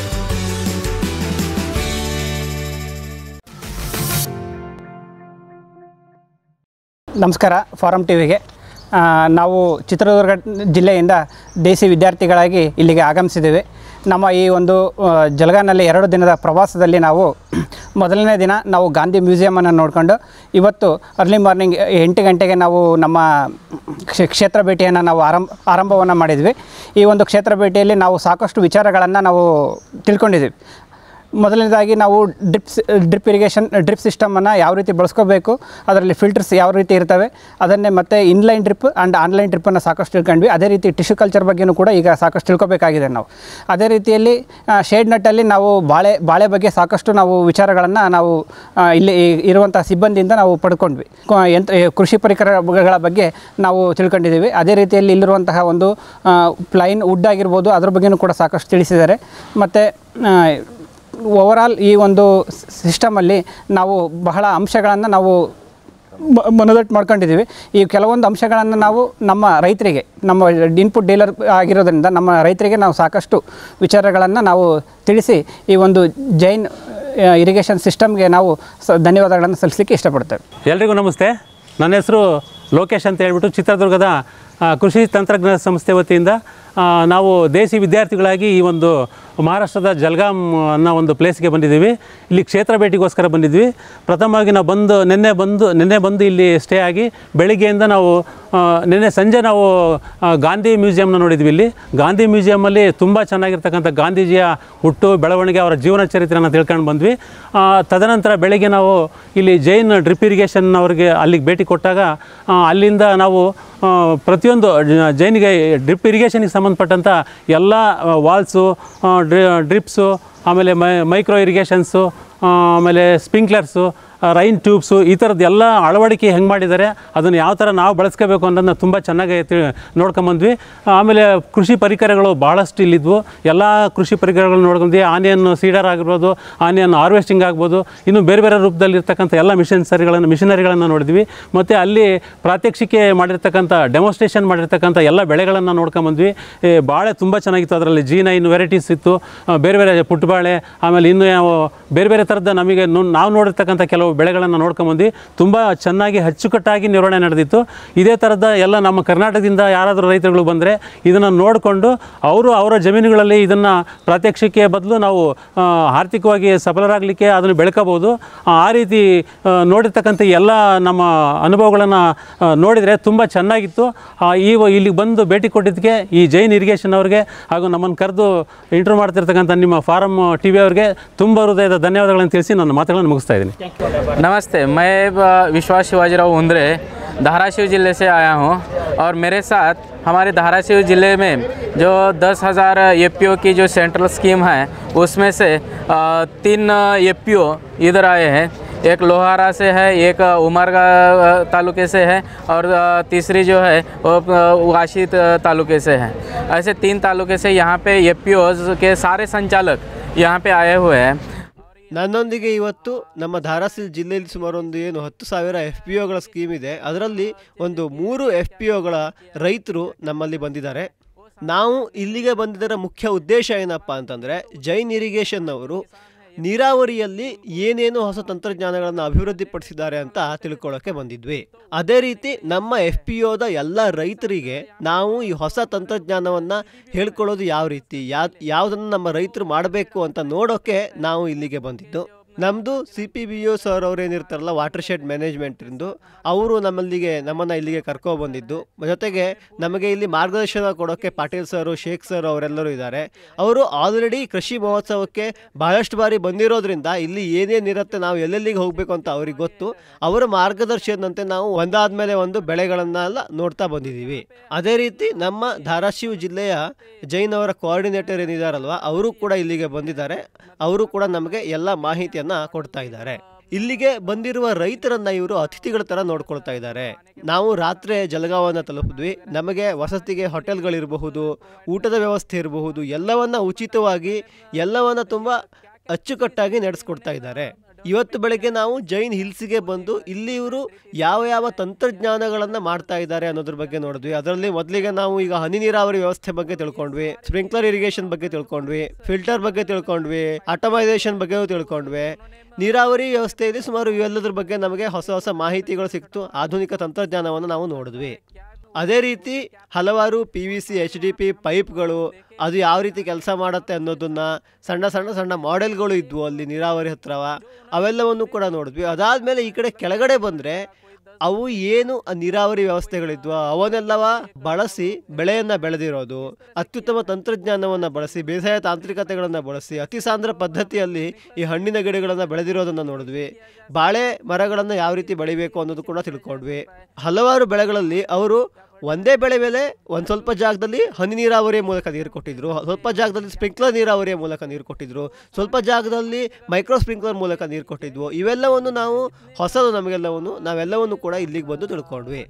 ನಮಸ್ಕಾರ ಫಾರಂ ಟಿವಿಗೆ ನಾವು ಚಿತ್ರದುರ್ಗ ಜಿಲ್ಲೆಯಿಂದ ದೇಸಿ ವಿದ್ಯಾರ್ಥಿಗಳಾಗಿ ಇಲ್ಲಿಗೆ ಆಗಮಿಸಿದ್ದೇವೆ ನಮ್ಮ ಈ ಒಂದು ಆ, ಜಲಗಾನಲ್ಲಿ ಎರಡು ದಿನದ ಪ್ರವಾಸದಲ್ಲಿ ನಾವು ಮೊದಲನೇ ದಿನ ನಾವು ಗಾಂಧಿ ಮ್ಯೂಸಿಯಮನ್ನು ನೋಡಿಕೊಂಡು ಇವತ್ತು ಅರ್ಲಿ ಮಾರ್ನಿಂಗ್ ಎಂಟು ಗಂಟೆಗೆ ನಾವು ನಮ್ಮ ಕ್ಷೇ- ಕ್ಷೇತ್ರ ಭೇಟಿಯನ್ನು ನಾವು ಆರಂಭ ಆರಂಭವನ್ನು ಮಾಡಿದ್ವಿ ಈ ಒಂದು ಕ್ಷೇತ್ರ ಭೇಟಿಯಲ್ಲಿ ನಾವು ಸಾಕಷ್ಟು ವಿಚಾರಗಳನ್ನು ನಾವು ತಿಳ್ಕೊಂಡಿದ್ದೀವಿ ಮೊದಲನೇದಾಗಿ ನಾವು ಡ್ರಿಪ್ಸ್ ಡ್ರಿಪ್ ಇರಿಗೇಷನ್ ಡ್ರಿಪ್ ಸಿಸ್ಟಮನ್ನು ಯಾವ ರೀತಿ ಬಳಸ್ಕೋಬೇಕು ಅದರಲ್ಲಿ ಫಿಲ್ಟರ್ಸ್ ಯಾವ ರೀತಿ ಇರ್ತವೆ ಅದನ್ನೇ ಮತ್ತು ಇನ್ಲೈನ್ ಡ್ರಿಪ್ ಆ್ಯಂಡ್ ಆನ್ಲೈನ್ ಡ್ರಿಪ್ಪನ್ನು ಸಾಕಷ್ಟು ತಿಳ್ಕೊಂಡ್ವಿ ಅದೇ ರೀತಿ ಟಿಶ್ಯೂ ಕಲ್ಚರ್ ಬಗ್ಗೆಯೂ ಕೂಡ ಈಗ ಸಾಕಷ್ಟು ತಿಳ್ಕೊಬೇಕಾಗಿದೆ ನಾವು ಅದೇ ರೀತಿಯಲ್ಲಿ ಶೇಡ್ ನಟ್ಟಲ್ಲಿ ನಾವು ಬಾಳೆ ಬಾಳೆ ಬಗ್ಗೆ ಸಾಕಷ್ಟು ನಾವು ವಿಚಾರಗಳನ್ನು ನಾವು ಆ, ಇಲ್ಲಿ ಇರುವಂಥ ಸಿಬ್ಬಂದಿಯಿಂದ ನಾವು ಪಡ್ಕೊಂಡ್ವಿ ಕ- ಯಂತ್ರ ಕೃಷಿ ಪರಿಕರಗಳ ಬಗ್ಗೆ ನಾವು ತಿಳ್ಕೊಂಡಿದ್ದೀವಿ ಅದೇ ರೀತಿಯಲ್ಲಿ ಇಲ್ಲಿರುವಂತಹ ಒಂದು ಪ್ಲೈನ್ ವುಡ್ ಆಗಿರ್ಬೋದು ಅದ್ರ ಬಗ್ಗೆಯೂ ಕೂಡ ಸಾಕಷ್ಟು ತಿಳಿಸಿದ್ದಾರೆ ಮತ್ತು ಓವರಾಲ್ ಈ ಒಂದು ಸಿಸ್ಟಮಲ್ಲಿ ನಾವು ಬಹಳ ಅಂಶಗಳನ್ನು ನಾವು ಮ- ಮನದಟ್ಟು ಮಾಡ್ಕೊಂಡಿದ್ದೀವಿ ಈ ಕೆಲವೊಂದು ಅಂಶಗಳನ್ನು ನಾವು ನಮ್ಮ ರೈತರಿಗೆ ನಮ್ಮ ಇನ್ಪುಟ್ ಡೀಲರ್ ಆಗಿರೋದ್ರಿಂದ ನಮ್ಮ ರೈತರಿಗೆ ನಾವು ಸಾಕಷ್ಟು ವಿಚಾರಗಳನ್ನು ನಾವು ತಿಳಿಸಿ ಈ ಒಂದು ಜೈನ್ ಇರಿಗೇಷನ್ ಸಿಸ್ಟಮ್ಗೆ ನಾವು ಸ ಧನ್ಯವಾದಗಳನ್ನು ಸಲ್ಲಿಸಲಿಕ್ಕೆ ಇಷ್ಟಪಡ್ತೇವೆ ಎಲ್ರಿಗೂ ನಮಸ್ತೆ ನನ್ನ ಹೆಸರು ಲೋಕೇಶ್ ಅಂತ ಹೇಳ್ಬಿಟ್ಟು ಚಿತ್ರದುರ್ಗದ ಆ, ಕೃಷಿ ತಂತ್ರಜ್ಞಾನ ಸಂಸ್ಥೆ ವತಿಯಿಂದ ಆ, ನಾವು ದೇಸಿ ವಿದ್ಯಾರ್ಥಿಗಳಾಗಿ ಈ ಒಂದು ಮಹಾರಾಷ್ಟ್ರದ ಜಲ್ಗಾಮ್ ಅನ್ನೋ ಒಂದು ಪ್ಲೇಸ್ಗೆ ಬಂದಿದ್ದೀವಿ ಇಲ್ಲಿ ಕ್ಷೇತ್ರ ಭೇಟಿಗೋಸ್ಕರ ಬಂದಿದ್ವಿ ಪ್ರಥಮವಾಗಿ ನಾವು ಬಂದು ನಿನ್ನೆ ಬಂದು ನಿನ್ನೆ ಬಂದು ಇಲ್ಲಿ ಸ್ಟೇ ಆಗಿ ಬೆಳಿಗ್ಗೆಯಿಂದ ನಾವು ಆ, ನಿನ್ನೆ ಸಂಜೆ ನಾವು ಆ, ಗಾಂಧಿ ಮ್ಯೂಸಿಯಮ್ನ ನೋಡಿದ್ವಿ ಇಲ್ಲಿ ಗಾಂಧಿ ಮ್ಯೂಸಿಯಮಲ್ಲಿ ತುಂಬ ಚೆನ್ನಾಗಿರ್ತಕ್ಕಂಥ ಗಾಂಧೀಜಿಯ ಹುಟ್ಟು ಬೆಳವಣಿಗೆ ಅವರ ಜೀವನ ಚರಿತ್ರೆಯನ್ನು ತಿಳ್ಕೊಂಡು ಬಂದ್ವಿ ಆ, ತದನಂತರ ಬೆಳಗ್ಗೆ ನಾವು ಇಲ್ಲಿ ಜೈನ್ ಡ್ರಿಪ್ ಇರಿಗೇಷನ್ ಅವ್ರಿಗೆ ಅಲ್ಲಿಗೆ ಭೇಟಿ ಕೊಟ್ಟಾಗ ಆ, ಅಲ್ಲಿಂದ ನಾವು ಆ, ಪ್ರತಿಯೊಂದು ಜ- ಜೈನಿಗೆ ಡ್ರಿಪ್ ಇರಿಗೇಷನ್ಗೆ ಸಂಬಂಧಪಟ್ಟಂಥ ಎಲ್ಲ ವಾಲ್ಸು ಡ್ರಿಪ್ಸು ಆಮೇಲೆ ಮೈ ಮೈಕ್ರೋ ಇರಿಗೇಷನ್ಸು ಆಮೇಲೆ ಸ್ಪ್ರಿಂಕ್ಲರ್ಸು ರೈನ್ ಟ್ಯೂಬ್ಸು ಈ ಥರದ್ದು ಎಲ್ಲ ಅಳವಡಿಕೆ ಹೆಂಗೆ ಮಾಡಿದ್ದಾರೆ ಅದನ್ನು ಯಾವ ಥರ ನಾವು ಬಳಸ್ಕೋಬೇಕು ಅನ್ನೋದನ್ನ ತುಂಬ ಚೆನ್ನಾಗಿ ತಿ ನೋಡ್ಕೊಂಬಂದ್ವಿ ಆಮೇಲೆ ಕೃಷಿ ಪರಿಕರಗಳು ಭಾಳಷ್ಟು ಇಲ್ಲಿದ್ವು ಎಲ್ಲ ಕೃಷಿ ಪರಿಕರಗಳು ನೋಡ್ಕೊಂಡ್ವಿ ಆನಿಯನ್ ಸೀಡರ್ ಆಗಿರ್ಬೋದು ಆನಿಯನ್ ಹಾರ್ವೆಸ್ಟಿಂಗ್ ಆಗ್ಬೋದು ಇನ್ನು ಬೇರೆ ಬೇರೆ ರೂಪದಲ್ಲಿ ಇರ್ತಕ್ಕಂಥ ಎಲ್ಲ ಮಿಷನ್ಸರಿಗಳನ್ನು ಮಿಷನರಿಗಳನ್ನು ನೋಡಿದ್ವಿ ಮತ್ತು ಅಲ್ಲಿ ಪ್ರಾತ್ಯಕ್ಷಿಕೆ ಮಾಡಿರ್ತಕ್ಕಂಥ ಡೆಮೋಸ್ಟ್ರೇಷನ್ ಮಾಡಿರ್ತಕ್ಕಂಥ ಎಲ್ಲ ಬೆಳೆಗಳನ್ನು ನೋಡ್ಕೊಂಬಂದ್ವಿ ಈ ಬಾಳೆ ತುಂಬ ಚೆನ್ನಾಗಿತ್ತು ಅದರಲ್ಲಿ ಜಿ ನೈನ್ ವೆರೈಟೀಸ್ ಇತ್ತು ಆ, ಬೇರೆ ಬೇರೆ ಪುಟ್ಟಬಾಳೆ ಆಮೇಲೆ ಇನ್ನು ಯಾವ ಬೇರೆ ಬೇರೆ ಥರದ ನಮಗೆ ನೋ- ನಾವು ನೋಡಿರ್ತಕ್ಕಂಥ ಕೆಲವು ಬೆಳೆಗಳನ್ನು ನೋಡ್ಕೊಂಬಂದ್ವಿ ತುಂಬ ಚೆನ್ನಾಗಿ ಅಚ್ಚುಕಟ್ಟಾಗಿ ನಿರ್ವಹಣೆ ನಡೆದಿತ್ತು ಇದೇ ಥರದ ಎಲ್ಲ ನಮ್ಮ ಕರ್ನಾಟಕದಿಂದ ಯಾರಾದರೂ ರೈತರುಗಳು ಬಂದರೆ ಇದನ್ನು ನೋಡಿಕೊಂಡು ಅವರು ಅವರ ಜಮೀನುಗಳಲ್ಲಿ ಇದನ್ನು ಪ್ರಾತ್ಯಕ್ಷಿಕೆ ಬದಲು ನಾವು ಆ, ಆರ್ಥಿಕವಾಗಿ ಸಫಲರಾಗಲಿಕ್ಕೆ ಅದನ್ನು ಬೆಳ್ಕೋಬೋದು ಆ ಆ ರೀತಿ ಆ, ನೋಡಿರ್ತಕ್ಕಂಥ ಎಲ್ಲ ನಮ್ಮ ಅನುಭವಗಳನ್ನು ನೋಡಿದರೆ ತುಂಬ ಚೆನ್ನಾಗಿತ್ತು ಆ, ಈ ವ- ಇಲ್ಲಿಗೆ ಬಂದು ಭೇಟಿ ಕೊಟ್ಟಿದ್ದಕ್ಕೆ ಈ ಜೈನ್ ಇರಿಗೇಷನ್ ಅವ್ರಿಗೆ ಹಾಗೂ ನಮ್ಮನ್ನು ಕರೆದು ಇಂಟರ್ವ್ಯೂ ಮಾಡ್ತಿರ್ತಕ್ಕಂಥ ನಿಮ್ಮ ಫಾರಮ್ ಟಿ ವಿ ಅವ್ರಿಗೆ ತುಂಬ ಹೃದಯದ ಧನ್ಯವಾದಗಳನ್ನು ತಿಳಿಸಿ ನನ್ನ ಮಾತುಗಳನ್ನು ಮುಗಿಸ್ತಾ ಇದ್ದೀನಿ नमस्ते मैं ब- विश्वास शिवाजीराव उंद्रे धाराशिव ज़िले से आया हूँ और मेरे साथ हमारे धाराशिव ज़िले में जो दस हज़ार ए की जो सेंट्रल स्कीम है उसमें से अ, तीन ए इधर आए हैं एक लोहारा से है एक उमरगा अ, तालुके से है और अ, तीसरी जो है वो अ, वाशी त- तालुके से है ऐसे तीन तालुके से यहाँ पे ए के सारे संचालक यहाँ पे आए हुए हैं ನನ್ನೊಂದಿಗೆ ಇವತ್ತು ನಮ್ಮ ಧಾರಾಸಿಲ್ ಜಿಲ್ಲೆಯಲ್ಲಿ ಸುಮಾರು ಒಂದು ಏನು ಹತ್ತು ಸಾವಿರ ಎಫ್ ಪಿ ಒಗಳ ಸ್ಕೀಮ್ ಇದೆ ಅದರಲ್ಲಿ ಒಂದು ಮೂರು ಎಫ್ ಪಿ ಒಗಳ ರೈತರು ನಮ್ಮಲ್ಲಿ ಬಂದಿದ್ದಾರೆ ನಾವು ಇಲ್ಲಿಗೆ ಬಂದಿದ್ದರ ಮುಖ್ಯ ಉದ್ದೇಶ ಏನಪ್ಪ ಅಂತಂದರೆ ಜೈನ್ ಇರಿಗೇಷನ್ ಅವರು ನೀರಾವರಿಯಲ್ಲಿ ಏನೇನು ಹೊಸ ತಂತ್ರಜ್ಞಾನಗಳನ್ನು ಅಭಿವೃದ್ಧಿಪಡಿಸಿದ್ದಾರೆ ಅಂತ ತಿಳ್ಕೊಳ್ಳೋಕೆ ಬಂದಿದ್ವಿ ಅದೇ ರೀತಿ ನಮ್ಮ ಎಫ್ ಪಿ ಒದ ಎಲ್ಲ ರೈತರಿಗೆ ನಾವು ಈ ಹೊಸ ತಂತ್ರಜ್ಞಾನವನ್ನು ಹೇಳ್ಕೊಳ್ಳೋದು ಯಾವ ರೀತಿ ಯಾ ಯಾವುದನ್ನು ನಮ್ಮ ರೈತರು ಮಾಡಬೇಕು ಅಂತ ನೋಡೋಕೆ ನಾವು ಇಲ್ಲಿಗೆ ಬಂದಿದ್ದು ನಮ್ಮದು C P B U sir ಅವ್ರು ಏನಿರ್ತಾರಲ್ಲ ವಾಟರ್ ಶೆಡ್ ಮ್ಯಾನೇಜ್ಮೆಂಟ್ರಿಂದು ಅವರು ನಮ್ಮಲ್ಲಿಗೆ ನಮ್ಮನ್ನು ಇಲ್ಲಿಗೆ ಕರ್ಕೊಬಂದಿದ್ದು ಜೊತೆಗೆ ನಮಗೆ ಇಲ್ಲಿ ಮಾರ್ಗದರ್ಶನ ಕೊಡೋಕ್ಕೆ ಪಾಟೀಲ್ ಸರು ಶೇಖ್ ಸರ್ ಅವರೆಲ್ಲರೂ ಇದ್ದಾರೆ ಅವರು ಆಲ್ರೆಡಿ ಕೃಷಿ ಮಹೋತ್ಸವಕ್ಕೆ ಬಹಳಷ್ಟು ಬಾರಿ ಬಂದಿರೋದ್ರಿಂದ ಇಲ್ಲಿ ಏನೇನಿರುತ್ತೆ ನಾವು ಎಲ್ಲೆಲ್ಲಿಗೆ ಹೋಗಬೇಕು ಅಂತ ಅವ್ರಿಗೆ ಗೊತ್ತು ಅವರ ಮಾರ್ಗದರ್ಶನದಂತೆ ನಾವು ಒಂದಾದ್ಮೇಲೆ ಒಂದು ಬೆಳೆಗಳನ್ನೆಲ್ಲ ನೋಡ್ತಾ ಬಂದಿದ್ದೀವಿ ಅದೇ ರೀತಿ ನಮ್ಮ ಧಾರಾಶಿವ ಜಿಲ್ಲೆಯ ಜೈನ್ ಅವರ ಕೋಆರ್ಡಿನೇಟರ್ ಏನಿದಾರಲ್ವ ಅವರು ಕೂಡ ಇಲ್ಲಿಗೆ ಬಂದಿದ್ದಾರೆ ಅವರು ಕೂಡ ನಮಗೆ ಎಲ್ಲ ಮಾಹಿತಿಯನ್ನ ಕೊಡ್ತಾ ಇದ್ದಾರೆ ಇಲ್ಲಿಗೆ ಬಂದಿರುವ ರೈತರನ್ನ ಇವರು ಅತಿಥಿಗಳ ತರ ನೋಡ್ಕೊಳ್ತಾ ಇದ್ದಾರೆ ನಾವು ರಾತ್ರಿ ಜಲಗಾವನ್ನ ತಲುಪಿದ್ವಿ ನಮಗೆ ವಸತಿಗೆ ಹೋಟೆಲ್ಗಳಿರಬಹುದು ಊಟದ ವ್ಯವಸ್ಥೆ ಇರಬಹುದು ಎಲ್ಲವನ್ನ ಉಚಿತವಾಗಿ ಎಲ್ಲವನ್ನ ತುಂಬಾ ಅಚ್ಚುಕಟ್ಟಾಗಿ ನಡೆಸ್ಕೊಡ್ತಾ ಇದ್ದಾರೆ ಇವತ್ತು ಬೆಳಗ್ಗೆ ನಾವು ಜೈನ್ ಹಿಲ್ಸ್ಗೆ ಬಂದು ಇಲ್ಲಿ ಇವರು ಯಾವ ಯಾವ ತಂತ್ರಜ್ಞಾನಗಳನ್ನು ಮಾಡ್ತಾ ಇದ್ದಾರೆ ಅನ್ನೋದ್ರ ಬಗ್ಗೆ ನೋಡಿದ್ವಿ ಅದರಲ್ಲಿ ಮೊದಲಿಗೆ ನಾವು ಈಗ ಹನಿ ನೀರಾವರಿ ವ್ಯವಸ್ಥೆ ಬಗ್ಗೆ ತಿಳ್ಕೊಂಡ್ವಿ ಸ್ಪ್ರಿಂಕ್ಲರ್ ಇರಿಗೇಷನ್ ಬಗ್ಗೆ ತಿಳ್ಕೊಂಡ್ವಿ ಫಿಲ್ಟರ್ ಬಗ್ಗೆ ತಿಳ್ಕೊಂಡ್ವಿ ಆಟೋಮೈಸೇಷನ್ ಬಗ್ಗೆಯೂ ತಿಳ್ಕೊಂಡ್ವಿ ನೀರಾವರಿ ವ್ಯವಸ್ಥೆಯಲ್ಲಿ ಸುಮಾರು ಇವೆಲ್ಲದ್ರ ಬಗ್ಗೆ ನಮಗೆ ಹೊಸ ಹೊಸ ಮಾಹಿತಿಗಳು ಸಿಕ್ತು ಆಧುನಿಕ ತಂತ್ರಜ್ಞಾನವನ್ನು ನಾವು ನೋಡಿದ್ವಿ ಅದೇ ರೀತಿ ಹಲವಾರು P V C H D P ಪೈಪ್ಗಳು ಅದು ಯಾವ ರೀತಿ ಕೆಲಸ ಮಾಡುತ್ತೆ ಅನ್ನೋದನ್ನ ಸಣ್ಣ ಸಣ್ಣ ಸಣ್ಣ ಮಾಡೆಲ್ಗಳು ಇದ್ವು ಅಲ್ಲಿ ನೀರಾವರಿ ಹತ್ರವ ಅವೆಲ್ಲವನ್ನು ಕೂಡ ನೋಡಿದ್ವಿ ಅದಾದಮೇಲೆ ಈ ಕಡೆ ಕೆಳಗಡೆ ಬಂದರೆ ಅವು ಏನು ಆ ನೀರಾವರಿ ವ್ಯವಸ್ಥೆಗಳಿದ್ವು ಅವನ್ನೆಲ್ಲವ ಬಳಸಿ ಬೆಳೆಯನ್ನ ಬೆಳೆದಿರೋದು ಅತ್ಯುತ್ತಮ ತಂತ್ರಜ್ಞಾನವನ್ನ ಬಳಸಿ ಬೇಸಾಯ ತಾಂತ್ರಿಕತೆಗಳನ್ನ ಬಳಸಿ ಅತಿ ಸಾಂದ್ರ ಪದ್ಧತಿಯಲ್ಲಿ ಈ ಹಣ್ಣಿನ ಗಿಡಗಳನ್ನ ಬೆಳೆದಿರೋದನ್ನ ನೋಡಿದ್ವಿ ಬಾಳೆ ಮರಗಳನ್ನ ಯಾವ ರೀತಿ ಬೆಳಿಬೇಕು ಅನ್ನೋದು ಕೂಡ ತಿಳ್ಕೊಂಡ್ವಿ ಹಲವಾರು ಬೆಳೆಗಳಲ್ಲಿ ಅವರು ಒಂದೇ ಬೆಳೆ ಮೇಲೆ ಒಂದು ಸ್ವಲ್ಪ ಜಾಗದಲ್ಲಿ ಹನಿ ನೀರಾವರಿಯ ಮೂಲಕ ನೀರು ಕೊಟ್ಟಿದ್ರು ಸ್ವಲ್ಪ ಜಾಗದಲ್ಲಿ ಸ್ಪ್ರಿಂಕ್ಲರ್ ನೀರಾವರಿಯ ಮೂಲಕ ನೀರು ಕೊಟ್ಟಿದ್ರು ಸ್ವಲ್ಪ ಜಾಗದಲ್ಲಿ ಮೈಕ್ರೋ ಸ್ಪ್ರಿಂಕ್ಲರ್ ಮೂಲಕ ನೀರು ಕೊಟ್ಟಿದ್ವು ಇವೆಲ್ಲವನ್ನು ನಾವು ಹೊಸದು ನಮಗೆಲ್ಲವನ್ನು ನಾವೆಲ್ಲವನ್ನು ಕೂಡ ಇಲ್ಲಿಗೆ ಬಂದು ತಿಳ್ಕೊಂಡ್ವಿ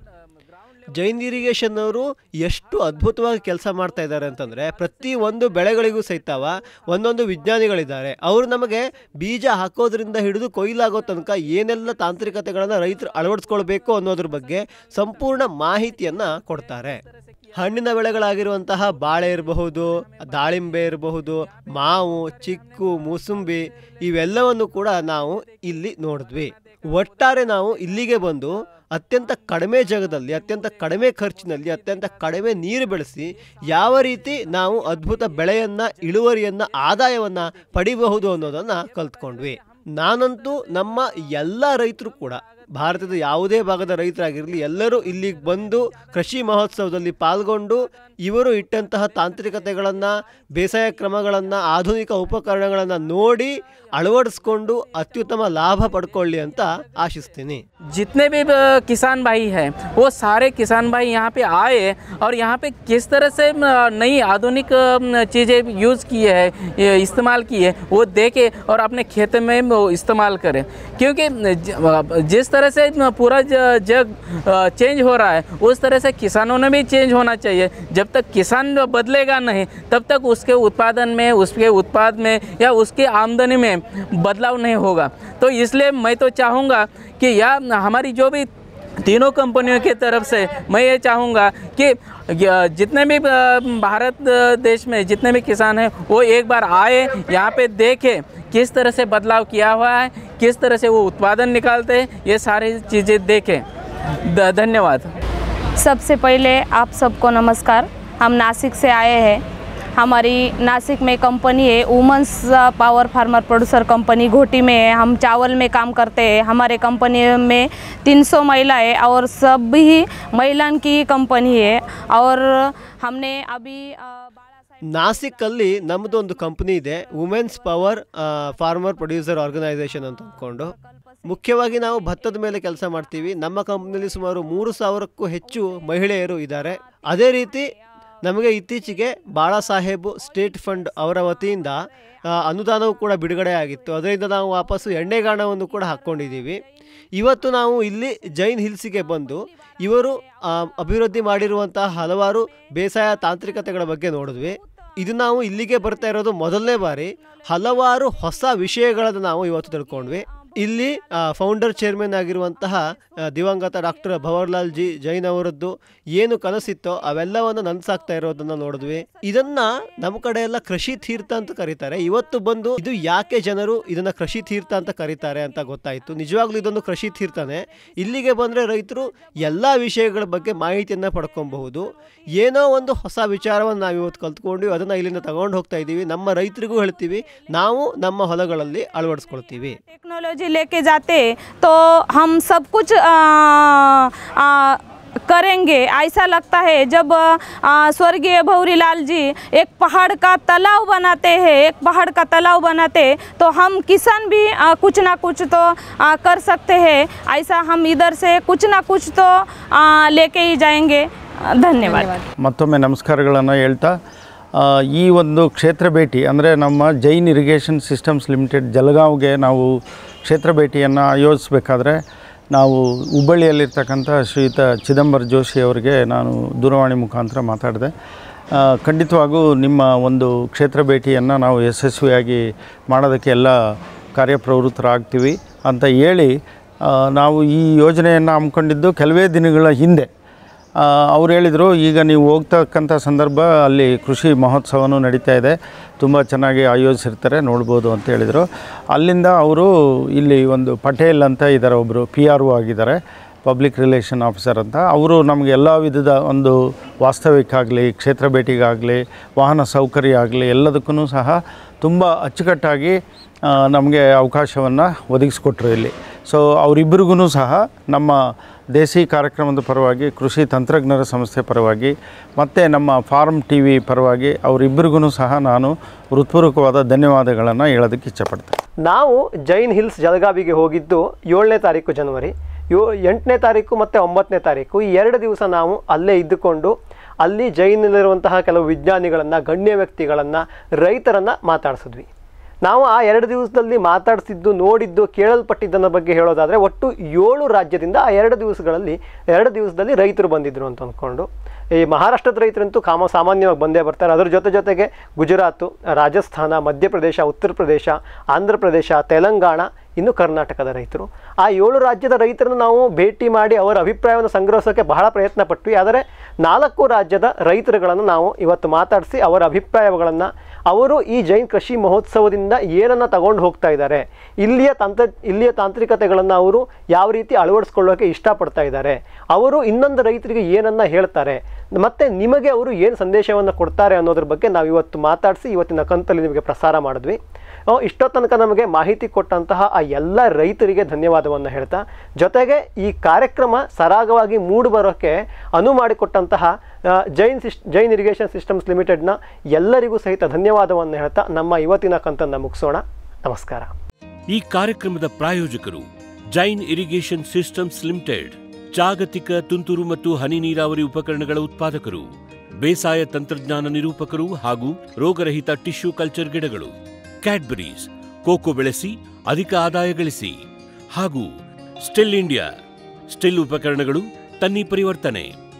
ಜೈನ್ ಇರಿಗೇಷನ್ ಅವರು ಎಷ್ಟು ಅದ್ಭುತವಾಗಿ ಕೆಲಸ ಮಾಡ್ತಾ ಇದ್ದಾರೆ ಅಂತಂದರೆ ಪ್ರತಿ ಒಂದು ಬೆಳೆಗಳಿಗೂ ಸಹಿತವ ಒಂದೊಂದು ವಿಜ್ಞಾನಿಗಳಿದ್ದಾರೆ ಅವರು ನಮಗೆ ಬೀಜ ಹಾಕೋದ್ರಿಂದ ಹಿಡಿದು ಕೊಯ್ಲಾಗೋ ತನಕ ಏನೆಲ್ಲ ತಾಂತ್ರಿಕತೆಗಳನ್ನು ರೈತರು ಅಳವಡಿಸ್ಕೊಳ್ಬೇಕು ಅನ್ನೋದ್ರ ಬಗ್ಗೆ ಸಂಪೂರ್ಣ ಮಾಹಿತಿಯನ್ನು ಕೊಡ್ತಾರೆ ಹಣ್ಣಿನ ಬೆಳೆಗಳಾಗಿರುವಂತಹ ಬಾಳೆ ಇರಬಹುದು ದಾಳಿಂಬೆ ಇರಬಹುದು ಮಾವು ಚಿಕ್ಕು ಮೂಸುಂಬಿ ಇವೆಲ್ಲವನ್ನು ಕೂಡ ನಾವು ಇಲ್ಲಿ ನೋಡಿದ್ವಿ ಒಟ್ಟಾರೆ ನಾವು ಇಲ್ಲಿಗೆ ಬಂದು ಅತ್ಯಂತ ಕಡಿಮೆ ಜಾಗದಲ್ಲಿ ಅತ್ಯಂತ ಕಡಿಮೆ ಖರ್ಚಿನಲ್ಲಿ ಅತ್ಯಂತ ಕಡಿಮೆ ನೀರು ಬೆಳೆಸಿ ಯಾವ ರೀತಿ ನಾವು ಅದ್ಭುತ ಬೆಳೆಯನ್ನ ಇಳುವರಿಯನ್ನ ಆದಾಯವನ್ನ ಪಡಿಬಹುದು ಅನ್ನೋದನ್ನ ಕಲ್ತ್ಕೊಂಡ್ವಿ ನಾನಂತೂ ನಮ್ಮ ಎಲ್ಲ ರೈತರು ಕೂಡ ಭಾರತದ ಯಾವುದೇ ಭಾಗದ ರೈತರಾಗಿರಲಿ ಎಲ್ಲರೂ ಇಲ್ಲಿಗೆ ಬಂದು ಕೃಷಿ ಮಹೋತ್ಸವದಲ್ಲಿ ಪಾಲ್ಗೊಂಡು ಇವರು ಇಟ್ಟಂತಹ ತಾಂತ್ರಿಕತೆಗಳನ್ನು ಬೇಸಾಯ ಕ್ರಮಗಳನ್ನು ಆಧುನಿಕ ಉಪಕರಣಗಳನ್ನು ನೋಡಿ ಅಳವಡಿಸ್ಕೊಂಡು ಅತ್ಯುತ್ತಮ ಲಾಭ ಪಡ್ಕೊಳ್ಳಿ ಅಂತ ಆಶಿಸ್ತೀನಿ जितने भी ब- किसान भाई हैं वो सारे किसान भाई यहाँ पे आए और यहाँ पे किस तरह से म, नई आधुनिक म, चीज़ें यूज़ किए हैं ये इस्तेमाल किए हैं, वो देखे और अपने खेत में वो इस्तेमाल करें क्योंकि ज- जिस तरह से म, पूरा ज- जग अ, चेंज हो रहा है उस तरह से किसानों ने भी चेंज होना चाहिए जब तक किसान बदलेगा नहीं तब तक उसके उत्पादन में उसके उत्पाद में या उसकी आमदनी में बदलाव नहीं होगा तो इसलिए मैं तो चाहूँगा कि या हमारी जो भी तीनों कंपनियों की तरफ से मैं ये चाहूँगा कि य- जितने भी अ, भारत देश में जितने भी किसान हैं वो एक बार आए यहाँ पे देखें किस तरह से बदलाव किया हुआ है किस तरह से वो उत्पादन निकालते हैं ये सारी चीज़ें देखें ध- धन्यवाद सबसे पहले आप सबको नमस्कार हम नासिक से आए हैं हमारी नासिक में कंपनी है women's power farmer producer company Ghoti में है हम चावल में काम करते हैं हमारे कंपनी में 300 महिलाएं और सभी महिलाओं की कंपनी है और हमने अभी ನಾಸಿಕ್ಕಲ್ಲಿ ನಮ್ಮದು ಒಂದು ಕಂಪ್ನಿ ಇದೆ women's power farmer producer organisation ಅಂತ ಅಂದ್ಕೊಂಡು ಮುಖ್ಯವಾಗಿ ನಾವು ಭತ್ತದ ಮೇಲೆ ಕೆಲಸ ಮಾಡ್ತೀವಿ ನಮ್ಮ ಕಂಪ್ನಿಯಲ್ಲಿ ಸುಮಾರು ಮೂರು ಸಾವಿರಕ್ಕೂ ಹೆಚ್ಚು ಮಹಿಳೆಯರು ಇದ್ದಾರೆ ಅದೇ ರೀತಿ ನಮಗೆ ಇತ್ತೀಚೆಗೆ ಬಾಳಾ ಸಾಹೇಬ್ ಸ್ಟೇಟ್ ಫಂಡ್ ಅವರ ವತಿಯಿಂದ ಆ, ಅನುದಾನವೂ ಕೂಡ ಬಿಡುಗಡೆ ಆಗಿತ್ತು ಅದರಿಂದ ನಾವು ವಾಪಸ್ಸು ಎಣ್ಣೆಗಾಣವನ್ನು ಕೂಡ ಹಾಕ್ಕೊಂಡಿದ್ದೀವಿ ಇವತ್ತು ನಾವು ಇಲ್ಲಿ ಜೈನ್ ಹಿಲ್ಸಿಗೆ ಬಂದು ಇವರು ಆ, ಅಭಿವೃದ್ಧಿ ಮಾಡಿರುವಂತಹ ಹಲವಾರು ಬೇಸಾಯ ತಾಂತ್ರಿಕತೆಗಳ ಬಗ್ಗೆ ನೋಡಿದ್ವಿ ಇದು ನಾವು ಇಲ್ಲಿಗೆ ಬರ್ತಾ ಇರೋದು ಮೊದಲನೇ ಬಾರಿ ಹಲವಾರು ಹೊಸ ವಿಷಯಗಳನ್ನು ನಾವು ಇವತ್ತು ತಿಳ್ಕೊಂಡ್ವಿ ಇಲ್ಲಿ ಫೌಂಡರ್ ಚೇರ್ಮನ್ ಆಗಿರುವಂತಹ ಆ, ದಿವಂಗತ ಡಾಕ್ಟರ್ ಭವರ್ಲಾಲ್ ಜಿ ಜೈನ್ ಅವರದ್ದು ಏನು ಕನಸಿತ್ತೋ ಅವೆಲ್ಲವನ್ನು ನನಸಾಗ್ತಾ ಇರೋದನ್ನ ನೋಡಿದ್ವಿ ಇದನ್ನ ನಮ್ಮ ಕಡೆ ಎಲ್ಲ ಕೃಷಿ ತೀರ್ಥ ಅಂತ ಕರೀತಾರೆ ಇವತ್ತು ಬಂದು ಇದು ಯಾಕೆ ಜನರು ಇದನ್ನ ಕೃಷಿ ತೀರ್ಥ ಅಂತ ಕರೀತಾರೆ ಅಂತ ಗೊತ್ತಾಯ್ತು ನಿಜವಾಗ್ಲೂ ಇದೊಂದು ಕೃಷಿ ತೀರ್ಥನೇ ಇಲ್ಲಿಗೆ ಬಂದ್ರೆ ರೈತರು ಎಲ್ಲಾ ವಿಷಯಗಳ ಬಗ್ಗೆ ಮಾಹಿತಿಯನ್ನ ಪಡ್ಕೊಬಹುದು ಏನೋ ಒಂದು ಹೊಸ ವಿಚಾರವನ್ನು ನಾವು ಇವತ್ತು ಕಲ್ತ್ಕೊಂಡು ಅದನ್ನ ಇಲ್ಲಿಂದ ತಗೊಂಡು ಹೋಗ್ತಾ ಇದ್ದೀವಿ ನಮ್ಮ ರೈತರಿಗೂ ಹೇಳ್ತೀವಿ ನಾವು ನಮ್ಮ ಹೊಲಗಳಲ್ಲಿ ಅಳವಡಿಸ್ಕೊಳ್ತೀವಿ टेक्नोलॉजी लेके जाते तो हम सब कुछ आ, आ, करेंगे ऐसा लगता है जब आ, स्वर्गीय भौरीलाल जी एक पहाड़ का तालाब बनाते हैं एक पहाड़ का तालाब बनाते तो हम किसान भी आ, कुछ ना कुछ तो आ, कर सकते हैं ऐसा हम इधर से कुछ ना कुछ तो आ, लेके ही जाएंगे धन्यवाद ಮತ್ತೊಮ್ಮೆ ನಮಸ್ಕಾರಗಳನ್ನು ಹೇಳ್ತಾ ಆ, ಈ ಒಂದು ಕ್ಷೇತ್ರ ಭೇಟಿ ಅಂದರೆ ನಮ್ಮ ಜೈನ್ ಇರಿಗೇಷನ್ ಸಿಸ್ಟಮ್ಸ್ ಲಿಮಿಟೆಡ್ ಜಲಗಾಂವ್ಗೆ ನಾವು ಕ್ಷೇತ್ರ ಭೇಟಿಯನ್ನು ಆಯೋಜಿಸಬೇಕಾದ್ರೆ ನಾವು ಹುಬ್ಬಳ್ಳಿಯಲ್ಲಿರ್ತಕ್ಕಂಥ ಶ್ರೀಯುತ ಚಿದಂಬರ ಜೋಶಿ ಅವರಿಗೆ ನಾನು ದೂರವಾಣಿ ಮುಖಾಂತರ ಮಾತಾಡಿದೆ ಆ, ಖಂಡಿತವಾಗೂ ನಿಮ್ಮ ಒಂದು ಕ್ಷೇತ್ರ ಭೇಟಿಯನ್ನು ನಾವು ಯಶಸ್ವಿಯಾಗಿ ಮಾಡೋದಕ್ಕೆ ಎಲ್ಲ ಕಾರ್ಯಪ್ರವೃತ್ತರಾಗ್ತೀವಿ ಅಂತ ಹೇಳಿ ಆ, ನಾವು ಈ ಯೋಜನೆಯನ್ನು ಹಮ್ಮಿಕೊಂಡಿದ್ದು ಕೆಲವೇ ದಿನಗಳ ಹಿಂದೆ ಆ, ಅವ್ರು ಹೇಳಿದರು ಈಗ ನೀವು ಹೋಗ್ತಕ್ಕಂಥ ಸಂದರ್ಭ ಅಲ್ಲಿ ಕೃಷಿ ಮಹೋತ್ಸವನೂ ನಡೀತಾ ಇದೆ ತುಂಬ ಚೆನ್ನಾಗಿ ಆಯೋಜಿಸಿರ್ತಾರೆ ನೋಡ್ಬೋದು ಅಂತ ಹೇಳಿದರು ಅಲ್ಲಿಂದ ಅವರು ಇಲ್ಲಿ ಒಂದು ಪಟೇಲ್ ಅಂತ ಇದ್ದಾರೆ ಒಬ್ಬರು ಪಿ ಆರ್ ಒ ಆಗಿದ್ದಾರೆ ಪಬ್ಲಿಕ್ ರಿಲೇಷನ್ ಆಫೀಸರ್ ಅಂತ ಅವರು ನಮಗೆ ಎಲ್ಲ ವಿಧದ ಒಂದು ವಾಸ್ತವಿಕಾಗಲಿ ಕ್ಷೇತ್ರ ಭೇಟಿಗಾಗಲಿ ವಾಹನ ಸೌಕರ್ಯ ಆಗಲಿ ಎಲ್ಲದಕ್ಕೂ ಸಹ ತುಂಬ ಅಚ್ಚುಕಟ್ಟಾಗಿ ಆ, ನಮಗೆ ಅವಕಾಶವನ್ನು ಒದಗಿಸ್ಕೊಟ್ರು ಇಲ್ಲಿ ಸೊ ಅವರಿಬ್ಬರಿಗೂ ಸಹ ನಮ್ಮ ದೇಸಿ ಕಾರ್ಯಕ್ರಮದ ಪರವಾಗಿ ಕೃಷಿ ತಂತ್ರಜ್ಞರ ಸಂಸ್ಥೆ ಪರವಾಗಿ ಮತ್ತು ನಮ್ಮ ಫಾರ್ಮ್ ಟಿ ವಿ ಪರವಾಗಿ ಅವರಿಬ್ಬರಿಗೂ ಸಹ ನಾನು ಹೃತ್ಪೂರ್ವಕವಾದ ಧನ್ಯವಾದಗಳನ್ನು ಹೇಳೋದಕ್ಕೆ ಇಚ್ಛಪಡ್ತೇನೆ ನಾವು ಜೈನ್ ಹಿಲ್ಸ್ ಜಲಗಾವಿಗೆ ಹೋಗಿದ್ದು ಏಳನೇ ತಾರೀಕು ಜನವರಿ ಯೋ ಎಂಟನೇ ತಾರೀಕು ಮತ್ತು ಒಂಬತ್ತನೇ ತಾರೀಕು ಈ ಎರಡು ದಿವಸ ನಾವು ಅಲ್ಲೇ ಇದ್ದುಕೊಂಡು ಅಲ್ಲಿ ಜೈನಲ್ಲಿರುವಂತಹ ಕೆಲವು ವಿಜ್ಞಾನಿಗಳನ್ನು ಗಣ್ಯ ವ್ಯಕ್ತಿಗಳನ್ನು ರೈತರನ್ನು ಮಾತಾಡಿಸಿದ್ವಿ ನಾವು ಆ ಎರಡು ದಿವಸದಲ್ಲಿ ಮಾತಾಡಿಸಿದ್ದು ನೋಡಿದ್ದು ಕೇಳಲ್ಪಟ್ಟಿದ್ದನ್ನ ಬಗ್ಗೆ ಹೇಳೋದಾದರೆ ಒಟ್ಟು ಏಳು ರಾಜ್ಯದಿಂದ ಆ ಎರಡು ದಿವಸಗಳಲ್ಲಿ ಎರಡು ದಿವಸದಲ್ಲಿ ರೈತರು ಬಂದಿದ್ದರು ಅಂತ ಅಂದ್ಕೊಂಡು ಈ ಮಹಾರಾಷ್ಟ್ರದ ರೈತರಂತೂ ಕಾಮ ಸಾಮಾನ್ಯವಾಗಿ ಬಂದೇ ಬರ್ತಾರೆ ಅದರ ಜೊತೆ ಜೊತೆಗೆ ಗುಜರಾತು ರಾಜಸ್ಥಾನ ಮಧ್ಯಪ್ರದೇಶ ಉತ್ತರ ಪ್ರದೇಶ ಆಂಧ್ರ ಪ್ರದೇಶ ತೆಲಂಗಾಣ ಇನ್ನು ಕರ್ನಾಟಕದ ರೈತರು ಆ ಏಳು ರಾಜ್ಯದ ರೈತರನ್ನು ನಾವು ಭೇಟಿ ಮಾಡಿ ಅವರ ಅಭಿಪ್ರಾಯವನ್ನು ಸಂಗ್ರಹಿಸೋಕ್ಕೆ ಬಹಳ ಪ್ರಯತ್ನ ಪಟ್ವಿ ಆದರೆ ನಾಲ್ಕು ರಾಜ್ಯದ ರೈತರುಗಳನ್ನು ನಾವು ಇವತ್ತು ಮಾತಾಡಿಸಿ ಅವರ ಅಭಿಪ್ರಾಯಗಳನ್ನು ಅವರು ಈ ಜೈನ್ ಕೃಷಿ ಮಹೋತ್ಸವದಿಂದ ಏನನ್ನು ತಗೊಂಡು ಹೋಗ್ತಾ ಇದ್ದಾರೆ ಇಲ್ಲಿಯ ತಂತ್ರ ಇಲ್ಲಿಯ ತಾಂತ್ರಿಕತೆಗಳನ್ನು ಅವರು ಯಾವ ರೀತಿ ಅಳವಡಿಸ್ಕೊಳ್ಳೋಕೆ ಇಷ್ಟಪಡ್ತಾ ಇದ್ದಾರೆ ಅವರು ಇನ್ನೊಂದು ರೈತರಿಗೆ ಏನನ್ನ ಹೇಳ್ತಾರೆ ಮತ್ತು ನಿಮಗೆ ಅವರು ಏನು ಸಂದೇಶವನ್ನು ಕೊಡ್ತಾರೆ ಅನ್ನೋದ್ರ ಬಗ್ಗೆ ನಾವು ಇವತ್ತು ಮಾತಾಡಿಸಿ ಇವತ್ತಿನ ಕಂತಲ್ಲಿ ನಿಮಗೆ ಪ್ರಸಾರ ಮಾಡಿದ್ವಿ ಆ, ಇಷ್ಟೋ ತನಕ ನಮಗೆ ಮಾಹಿತಿ ಕೊಟ್ಟಂತಹ ಆ ಎಲ್ಲ ರೈತರಿಗೆ ಧನ್ಯವಾದವನ್ನು ಹೇಳ್ತಾ ಜೊತೆಗೆ ಈ ಕಾರ್ಯಕ್ರಮ ಸರಾಗವಾಗಿ ಮೂಡಿ ಬರೋಕ್ಕೆ ಅನು ಮಾಡಿಕೊಟ್ಟಂತಹ ಆ, ಜೈನ್ ಸಿಸ್ ಜೈನ್ ಇರಿಗೇಷನ್ ಸಿಸ್ಟಮ್ಸ್ ಲಿಮಿಟೆಡ್ನ ಎಲ್ಲರಿಗೂ ಸಹಿತ ಧನ್ಯವಾದವನ್ನು ಹೇಳ್ತಾ ನಮ್ಮ ಇವತ್ತಿನ ಕಂತನ್ನು ಮುಗಿಸೋಣ ನಮಸ್ಕಾರ ಈ ಕಾರ್ಯಕ್ರಮದ ಪ್ರಾಯೋಜಕರು ಜೈನ್ ಇರಿಗೇಷನ್ ಸಿಸ್ಟಮ್ಸ್ ಲಿಮಿಟೆಡ್ ಜಾಗತಿಕ ತುಂತುರು ಮತ್ತು ಹನಿ ನೀರಾವರಿ ಉಪಕರಣಗಳ ಉತ್ಪಾದಕರು ಬೇಸಾಯ ತಂತ್ರಜ್ಞಾನ ನಿರೂಪಕರು ಹಾಗೂ ರೋಗರಹಿತ ಟಿಶ್ಯೂ ಕಲ್ಚರ್ ಗಿಡಗಳು ಕ್ಯಾಡ್ಬರೀಸ್ ಕೋಕೋ ಬೆಳೆಸಿ ಅಧಿಕ ಆದಾಯ ಗಳಿಸಿ ಹಾಗೂ ಸ್ಟಿಲ್ ಇಂಡಿಯಾ ಸ್ಟಿಲ್ ಉಪಕರಣಗಳು ತನ್ನಿ ಪರಿವರ್ತನೆ